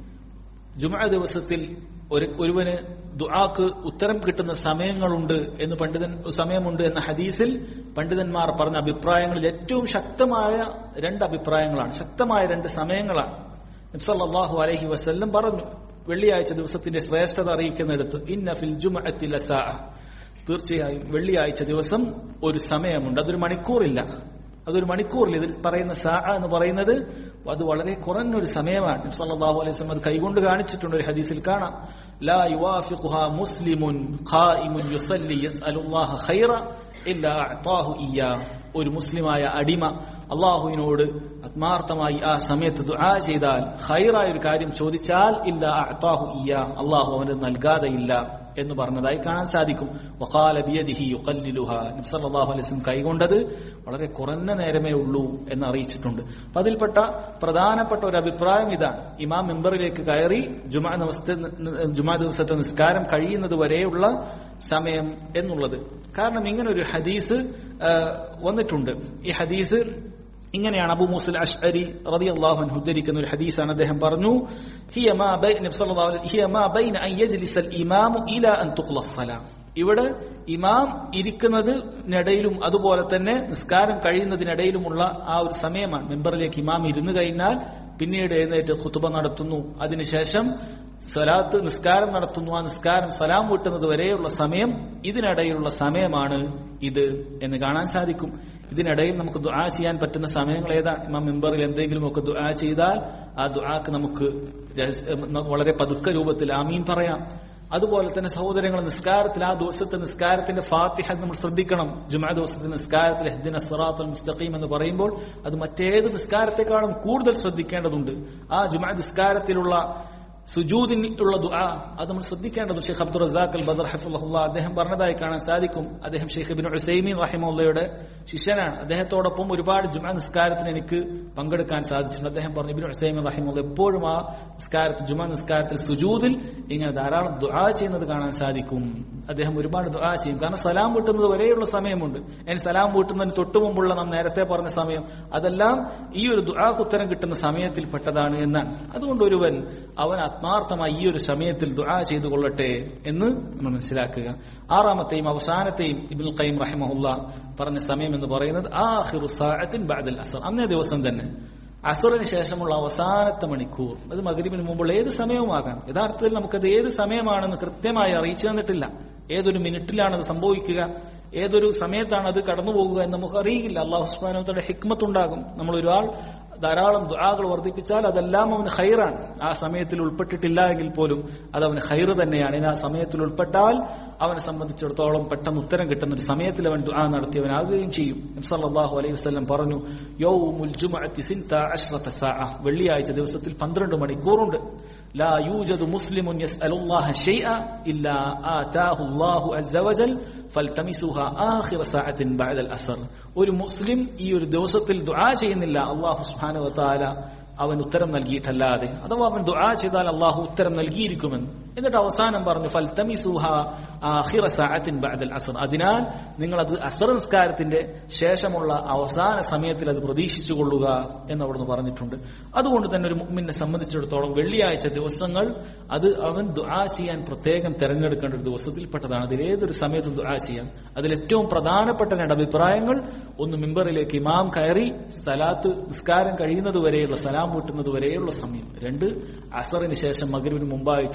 ജുമ ദിവസത്തിൽ ഒരു ഒരുവന് ദുആക്ക് ഉത്തരം കിട്ടുന്ന സമയങ്ങളുണ്ട് എന്ന് പണ്ഡിതൻ സമയമുണ്ട് എന്ന ഹദീസിൽ പണ്ഡിതന്മാർ പറഞ്ഞ അഭിപ്രായങ്ങളിൽ ഏറ്റവും ശക്തമായ രണ്ട് അഭിപ്രായങ്ങളാണ് ശക്തമായ രണ്ട് സമയങ്ങളാണ് നബ്സല്ലാഹു അലൈഹി വസല്ലം പറഞ്ഞു വെള്ളിയാഴ്ച ദിവസത്തിന്റെ ശ്രേഷ്ഠത അറിയിക്കുന്നിടത്ത് ഇന്ന ഫിൽ ജുമഅത്തി ലസാഅ തീർച്ചയായും വെള്ളിയാഴ്ച ദിവസം ഒരു സമയമുണ്ട് അതൊരു മണിക്കൂറില്ല അതൊരു മണിക്കൂറിൽ ഇതിൽ പറയുന്ന സാ എന്ന് പറയുന്നത് അത് വളരെ കുറഞ്ഞൊരു സമയമാണ് നബി സല്ലല്ലാഹു അലൈഹി വസല്ലം അത് കൈകൊണ്ട് കാണിച്ചിട്ടുണ്ട് ഒരു ഹദീസിൽ കാണാം ലാ യുവാഫിഖുഹാ മുസ്ലിമുൻ ഖായിമുൻ യുസല്ലി യസ്അലുല്ലാഹ ഖൈറ ഇല്ലാ അഅതാഹു ഇയ്യാ ഒരു മുസ്ലിമായ അടിമ അള്ളാഹുവിനോട് ആത്മാർത്ഥമായി ആ സമയത്ത് ദുആ ചെയ്താൽ ഖൈറായ ഒരു കാര്യം ചോദിച്ചാൽ ഇല്ല അഅതാഹു ഇയ്യാ അള്ളാഹു അവന് നൽകാതെയില്ല എന്ന് പറഞ്ഞതായി കാണാൻ സാധിക്കും വഖാല ബിയദിഹി യുഖല്ലിലുഹ നബി സല്ലല്ലാഹു അലൈഹി വസല്ലം കൈകൊണ്ടത് വളരെ കുറഞ്ഞ നേരമേ ഉള്ളൂ എന്ന് അറിയിച്ചിട്ടുണ്ട് അപ്പൊ അതിൽപ്പെട്ട പ്രധാനപ്പെട്ട ഒരു അഭിപ്രായം ഇതാണ് ഇമാം മെമ്പറിലേക്ക് കയറി ജുമാ ദിവസത്തെ ജുമാ ദിവസത്തെ നിസ്കാരം കഴിയുന്നത് വരെയുള്ള സമയം എന്നുള്ളത് കാരണം ഇങ്ങനെ ഒരു ഹദീസ് ആ, വന്നിട്ടുണ്ട് ഈ ഹദീസ് ഇങ്ങനെയാണ് അബു മുസൽ അഷ്അരി റളിയല്ലാഹു അൻഹു ഉദ്ധരിക്കുന്ന ഒരു ഹദീസാണ് അദ്ദേഹം പറഞ്ഞു ഹിയ മാ ബൈന നബി സല്ലല്ലാഹു അലൈഹി ഹിയ മാ ബൈന അൻ യജ്ലിസ അൽ ഇമാമു ഇലാ അൻ തുഖ്ല അസ്സലാം ഇവിടെ ഇമാം ഇരിക്കുന്നതിനിടയിലും അതുപോലെ തന്നെ നിസ്കാരം കഴിയുന്നതിനിടയിലുമുള്ള ആ ഒരു സമയമാണ് മെമ്പറിലേക്ക് ഇമാം ഇരുന്നു കഴിഞ്ഞാൽ പിന്നീട് എഴുന്നേറ്റ് ഖുതുബ നടത്തുന്നു അതിനുശേഷം സലാത്ത് നിസ്കാരം നടത്തുന്നു ആ നിസ്കാരം സലാം വീട്ടുന്നത് വരെയുള്ള സമയം ഇതിനിടയിലുള്ള സമയമാണ് ഇത് എന്ന് കാണാൻ സാധിക്കും ഇതിനിടയിൽ നമുക്ക് ദുആ ചെയ്യാൻ പറ്റുന്ന സമയങ്ങൾ ഏതാണ് ഇമാം മെമ്പറിൽ എന്തെങ്കിലുമൊക്കെ ദുആ ചെയ്താൽ ആ ദുആക്ക് നമുക്ക് രഹസ്യ- വളരെ പതുക്ക രൂപത്തിൽ ആമീൻ പറയാം അതുപോലെ തന്നെ സഹോദരങ്ങൾ നിസ്കാരത്തിൽ ആ ദിവസത്തെ നിസ്കാരത്തിന്റെ ഫാത്തിഹ നമ്മൾ ശ്രദ്ധിക്കണം ജുമാ ദിവസത്തെ നിസ്കാരത്തിൽ ഹദ്ദിന സിറാത്തുൽ മുസ്തഖീം എന്ന് പറയുമ്പോൾ അത് മറ്റേത് നിസ്കാരത്തെക്കാളും കൂടുതൽ ശ്രദ്ധിക്കേണ്ടതുണ്ട് ആ ജുമാ നിസ്കാരത്തിലുള്ള സുജൂദിനുള്ള ദുആ അത് നമ്മൾ ശ്രദ്ധിക്കേണ്ടതുണ്ട് ഷെയ്ഖ് അബ്ദുൾ റസാഖ് അൽ ബദർ ഹഫുള്ള അദ്ദേഹം പറഞ്ഞതായി കാണാൻ സാധിക്കും അദ്ദേഹം ഷെയ്ഖ് ഇബിൻ ഉസൈമീൻ റഹിമുള്ളയുടെ ശിഷ്യനാണ് അദ്ദേഹത്തോടൊപ്പം ഒരുപാട് ജുമാ നിസ്കാരത്തിന് എനിക്ക് പങ്കെടുക്കാൻ സാധിച്ചിട്ടുണ്ട് അദ്ദേഹം പറഞ്ഞു ഇബിൻ ഉസൈമീൻ റഹിമുള്ള എപ്പോഴും ആ നിസ്കാരത്തിൽ ജുമാ നിസ്കാരത്തിൽ സുജൂദിൽ ഇങ്ങനെ ധാരാളം ദുആ ചെയ്യുന്നത് കാണാൻ സാധിക്കും അദ്ദേഹം ഒരുപാട് ദുആ ചെയ്യും കാരണം സലാം വീട്ടുന്നത് വരെയുള്ള സമയമുണ്ട് അതിന് സലാം വീട്ടുന്നതിന് തൊട്ടു മുമ്പുള്ള നാം നേരത്തെ പറഞ്ഞ സമയം അതെല്ലാം ഈ ഒരു ദുആക്ക് ഉത്തരം കിട്ടുന്ന സമയത്തിൽ പെട്ടതാണ് എന്നാണ് അതുകൊണ്ട് ഒരുവൻ അവൻ ആത്മാർത്ഥമായി ഈ ഒരു സമയത്തിൽ ദുആ ചെയ്തു കൊള്ളട്ടെ എന്ന് നമ്മൾ മനസ്സിലാക്കുക ആറാമത്തെയും അവസാനത്തെയും ഇബ്നുൽ ഖയ്യിം റഹിമഹുല്ല പറഞ്ഞ സമയം എന്ന് പറയുന്നത് ആഖിറു സാഅത്തിൻ ബഅദൽ അസ്ർ അന്നേ ദിവസം തന്നെ അസറിന് ശേഷമുള്ള അവസാനത്തെ മണിക്കൂർ അത് മഗ്രിബിന് മുമ്പുള്ള ഏത് സമയവുമാകാം യഥാർത്ഥത്തിൽ നമുക്കത് ഏത് സമയമാണെന്ന് കൃത്യമായി അറിയിച്ചു തന്നിട്ടില്ല ഏതൊരു മിനിറ്റിലാണ് അത് സംഭവിക്കുക ഏതൊരു സമയത്താണ് അത് കടന്നു പോകുക എന്ന് നമുക്ക് അറിയില്ല അള്ളാഹു സുബ്ഹാനഹുവതആലയുടെ ഹിക്മത്ത് ഉണ്ടാകും നമ്മൾ ഒരാൾ ധാരാളം ദുആകൾ വർദ്ധിപ്പിച്ചാൽ അതെല്ലാം അവന് ഖൈറാണ് ആ സമയത്തിൽ ഉൾപ്പെട്ടിട്ടില്ല എങ്കിൽ പോലും അത് അവന് ഖൈർ തന്നെയാണ് ഇനി ആ സമയത്തിൽ ഉൾപ്പെട്ടാൽ അവനെ സംബന്ധിച്ചിടത്തോളം പെട്ടെന്ന് ഉത്തരം കിട്ടുന്ന ഒരു സമയത്തിൽ അവൻ ദുആ നടത്തിയവനാകുകയും ചെയ്യും നബി സല്ലല്ലാഹു അലൈഹി വസല്ലം പറഞ്ഞു യൗമുൽ ജുമുഅത്തി സിൻത അശ്റത സാഅ വെള്ളിയാഴ്ച ദിവസത്തിൽ 12 മണിക്കൂറുണ്ട് لا يوجد مسلم يسأل الله شيئا إلا آتاه الله عز وجل فالتمسوها آخر ساعة بعد الأسر ഒരു മുസ്ലിം ഈ ഒരു ദിവസത്തിൽ ദുആ ചെയ്യുന്നില്ല അള്ളാഹു സുബ്ഹാനഹു വതആല അവൻ ഉത്തരം നൽകിയിട്ടല്ലാതെ അഥവാ അവൻ ദുആ ചെയ്താൽ അള്ളാഹു ഉത്തരം നൽകിയിരിക്കുമെന്ന് എന്നിട്ട് അവസാനം പറഞ്ഞു ഫൽതമിസുഹ ആഖിറ സഅത്തിൻ ബഅദൽ അസ്ർ അതിനാൽ നിങ്ങൾ അത് അസ്ർ നിസ്കാരത്തിന്റെ ശേഷമുള്ള അവസാന സമയത്തിൽ അത് പ്രതീക്ഷിച്ചു കൊള്ളുക എന്ന് അവിടുന്ന് പറഞ്ഞിട്ടുണ്ട് അതുകൊണ്ട് തന്നെ ഒരു മുഅ്മിനെ സംബന്ധിച്ചിടത്തോളം വെള്ളിയാഴ്ച ദിവസങ്ങൾ അത് അവൻ ദുആ ചെയ്യാൻ പ്രത്യേകം തെരഞ്ഞെടുക്കേണ്ട ഒരു ദിവസത്തിൽപ്പെട്ടതാണ് അതിൽ ഏതൊരു സമയത്തും ദുആ ചെയ്യാം അതിൽ ഏറ്റവും പ്രധാനപ്പെട്ട രണ്ട് അഭിപ്രായങ്ങൾ ഒന്ന് മിമ്പറിലേക്ക് ഇമാം കയറി സലാത്ത് നിസ്കാരം കഴിയുന്നത് വരെയുള്ള സലാം വീട്ടുന്നത് വരെയുള്ള സമയം രണ്ട് അസറിന് ശേഷം മകരുവിന് മുമ്പായിട്ടുള്ള അവസാന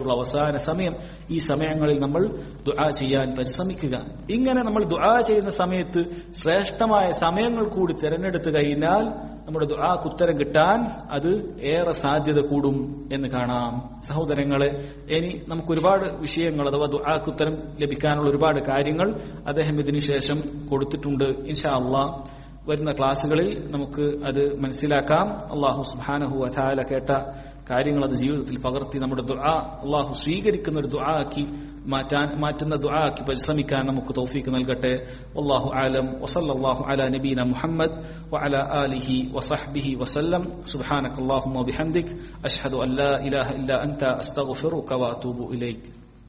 അവസാന സമയം ഈ സമയങ്ങളിൽ നമ്മൾ ദുആ ചെയ്യാൻ പരിശ്രമിക്കുക ഇങ്ങനെ നമ്മൾ ദുആ ചെയ്യുന്ന സമയത്ത് ശ്രേഷ്ഠമായ സമയങ്ങൾ കൂടി തിരഞ്ഞെടുത്തു കഴിഞ്ഞാൽ നമ്മുടെ ദുആക്ക് ഉത്തരം കിട്ടാൻ അത് ഏറെ സാധ്യത കൂടും എന്ന് കാണാം സഹോദരങ്ങളെ ഇനി നമുക്ക് ഒരുപാട് വിഷയങ്ങൾ അഥവാ ദുആക്ക് ഉത്തരം ലഭിക്കാനുള്ള ഒരുപാട് കാര്യങ്ങൾ അദ്ദേഹം ഇതിനു ശേഷം കൊടുത്തിട്ടുണ്ട് ഇൻഷാ അള്ളാഹ് വരുന്ന ക്ലാസ്സുകളിൽ നമുക്ക് അത് മനസ്സിലാക്കാം അള്ളാഹു സുബാനഹു അഥാല കേട്ട കാര്യങ്ങൾ അത് ജീവിതത്തിൽ പകർത്തി നമ്മുടെ ദുആ അള്ളാഹു സ്വീകരിക്കുന്ന ഒരു ദുആ ആക്കി മാറ്റാൻ മാറ്റുന്ന ദുആ ആക്കി പരിശ്രമിക്കാൻ നമുക്ക് തൗഫീക്ക് നൽകട്ടെ അള്ളാഹു ആലം വസല്ലാഹു അല നബീന മുഹമ്മദ് وعلى آله وصحبه وسلم سبحانك اللهم وبحمدك أشهد أن لا إله إلا أنت أستغفرك وأتوب إليك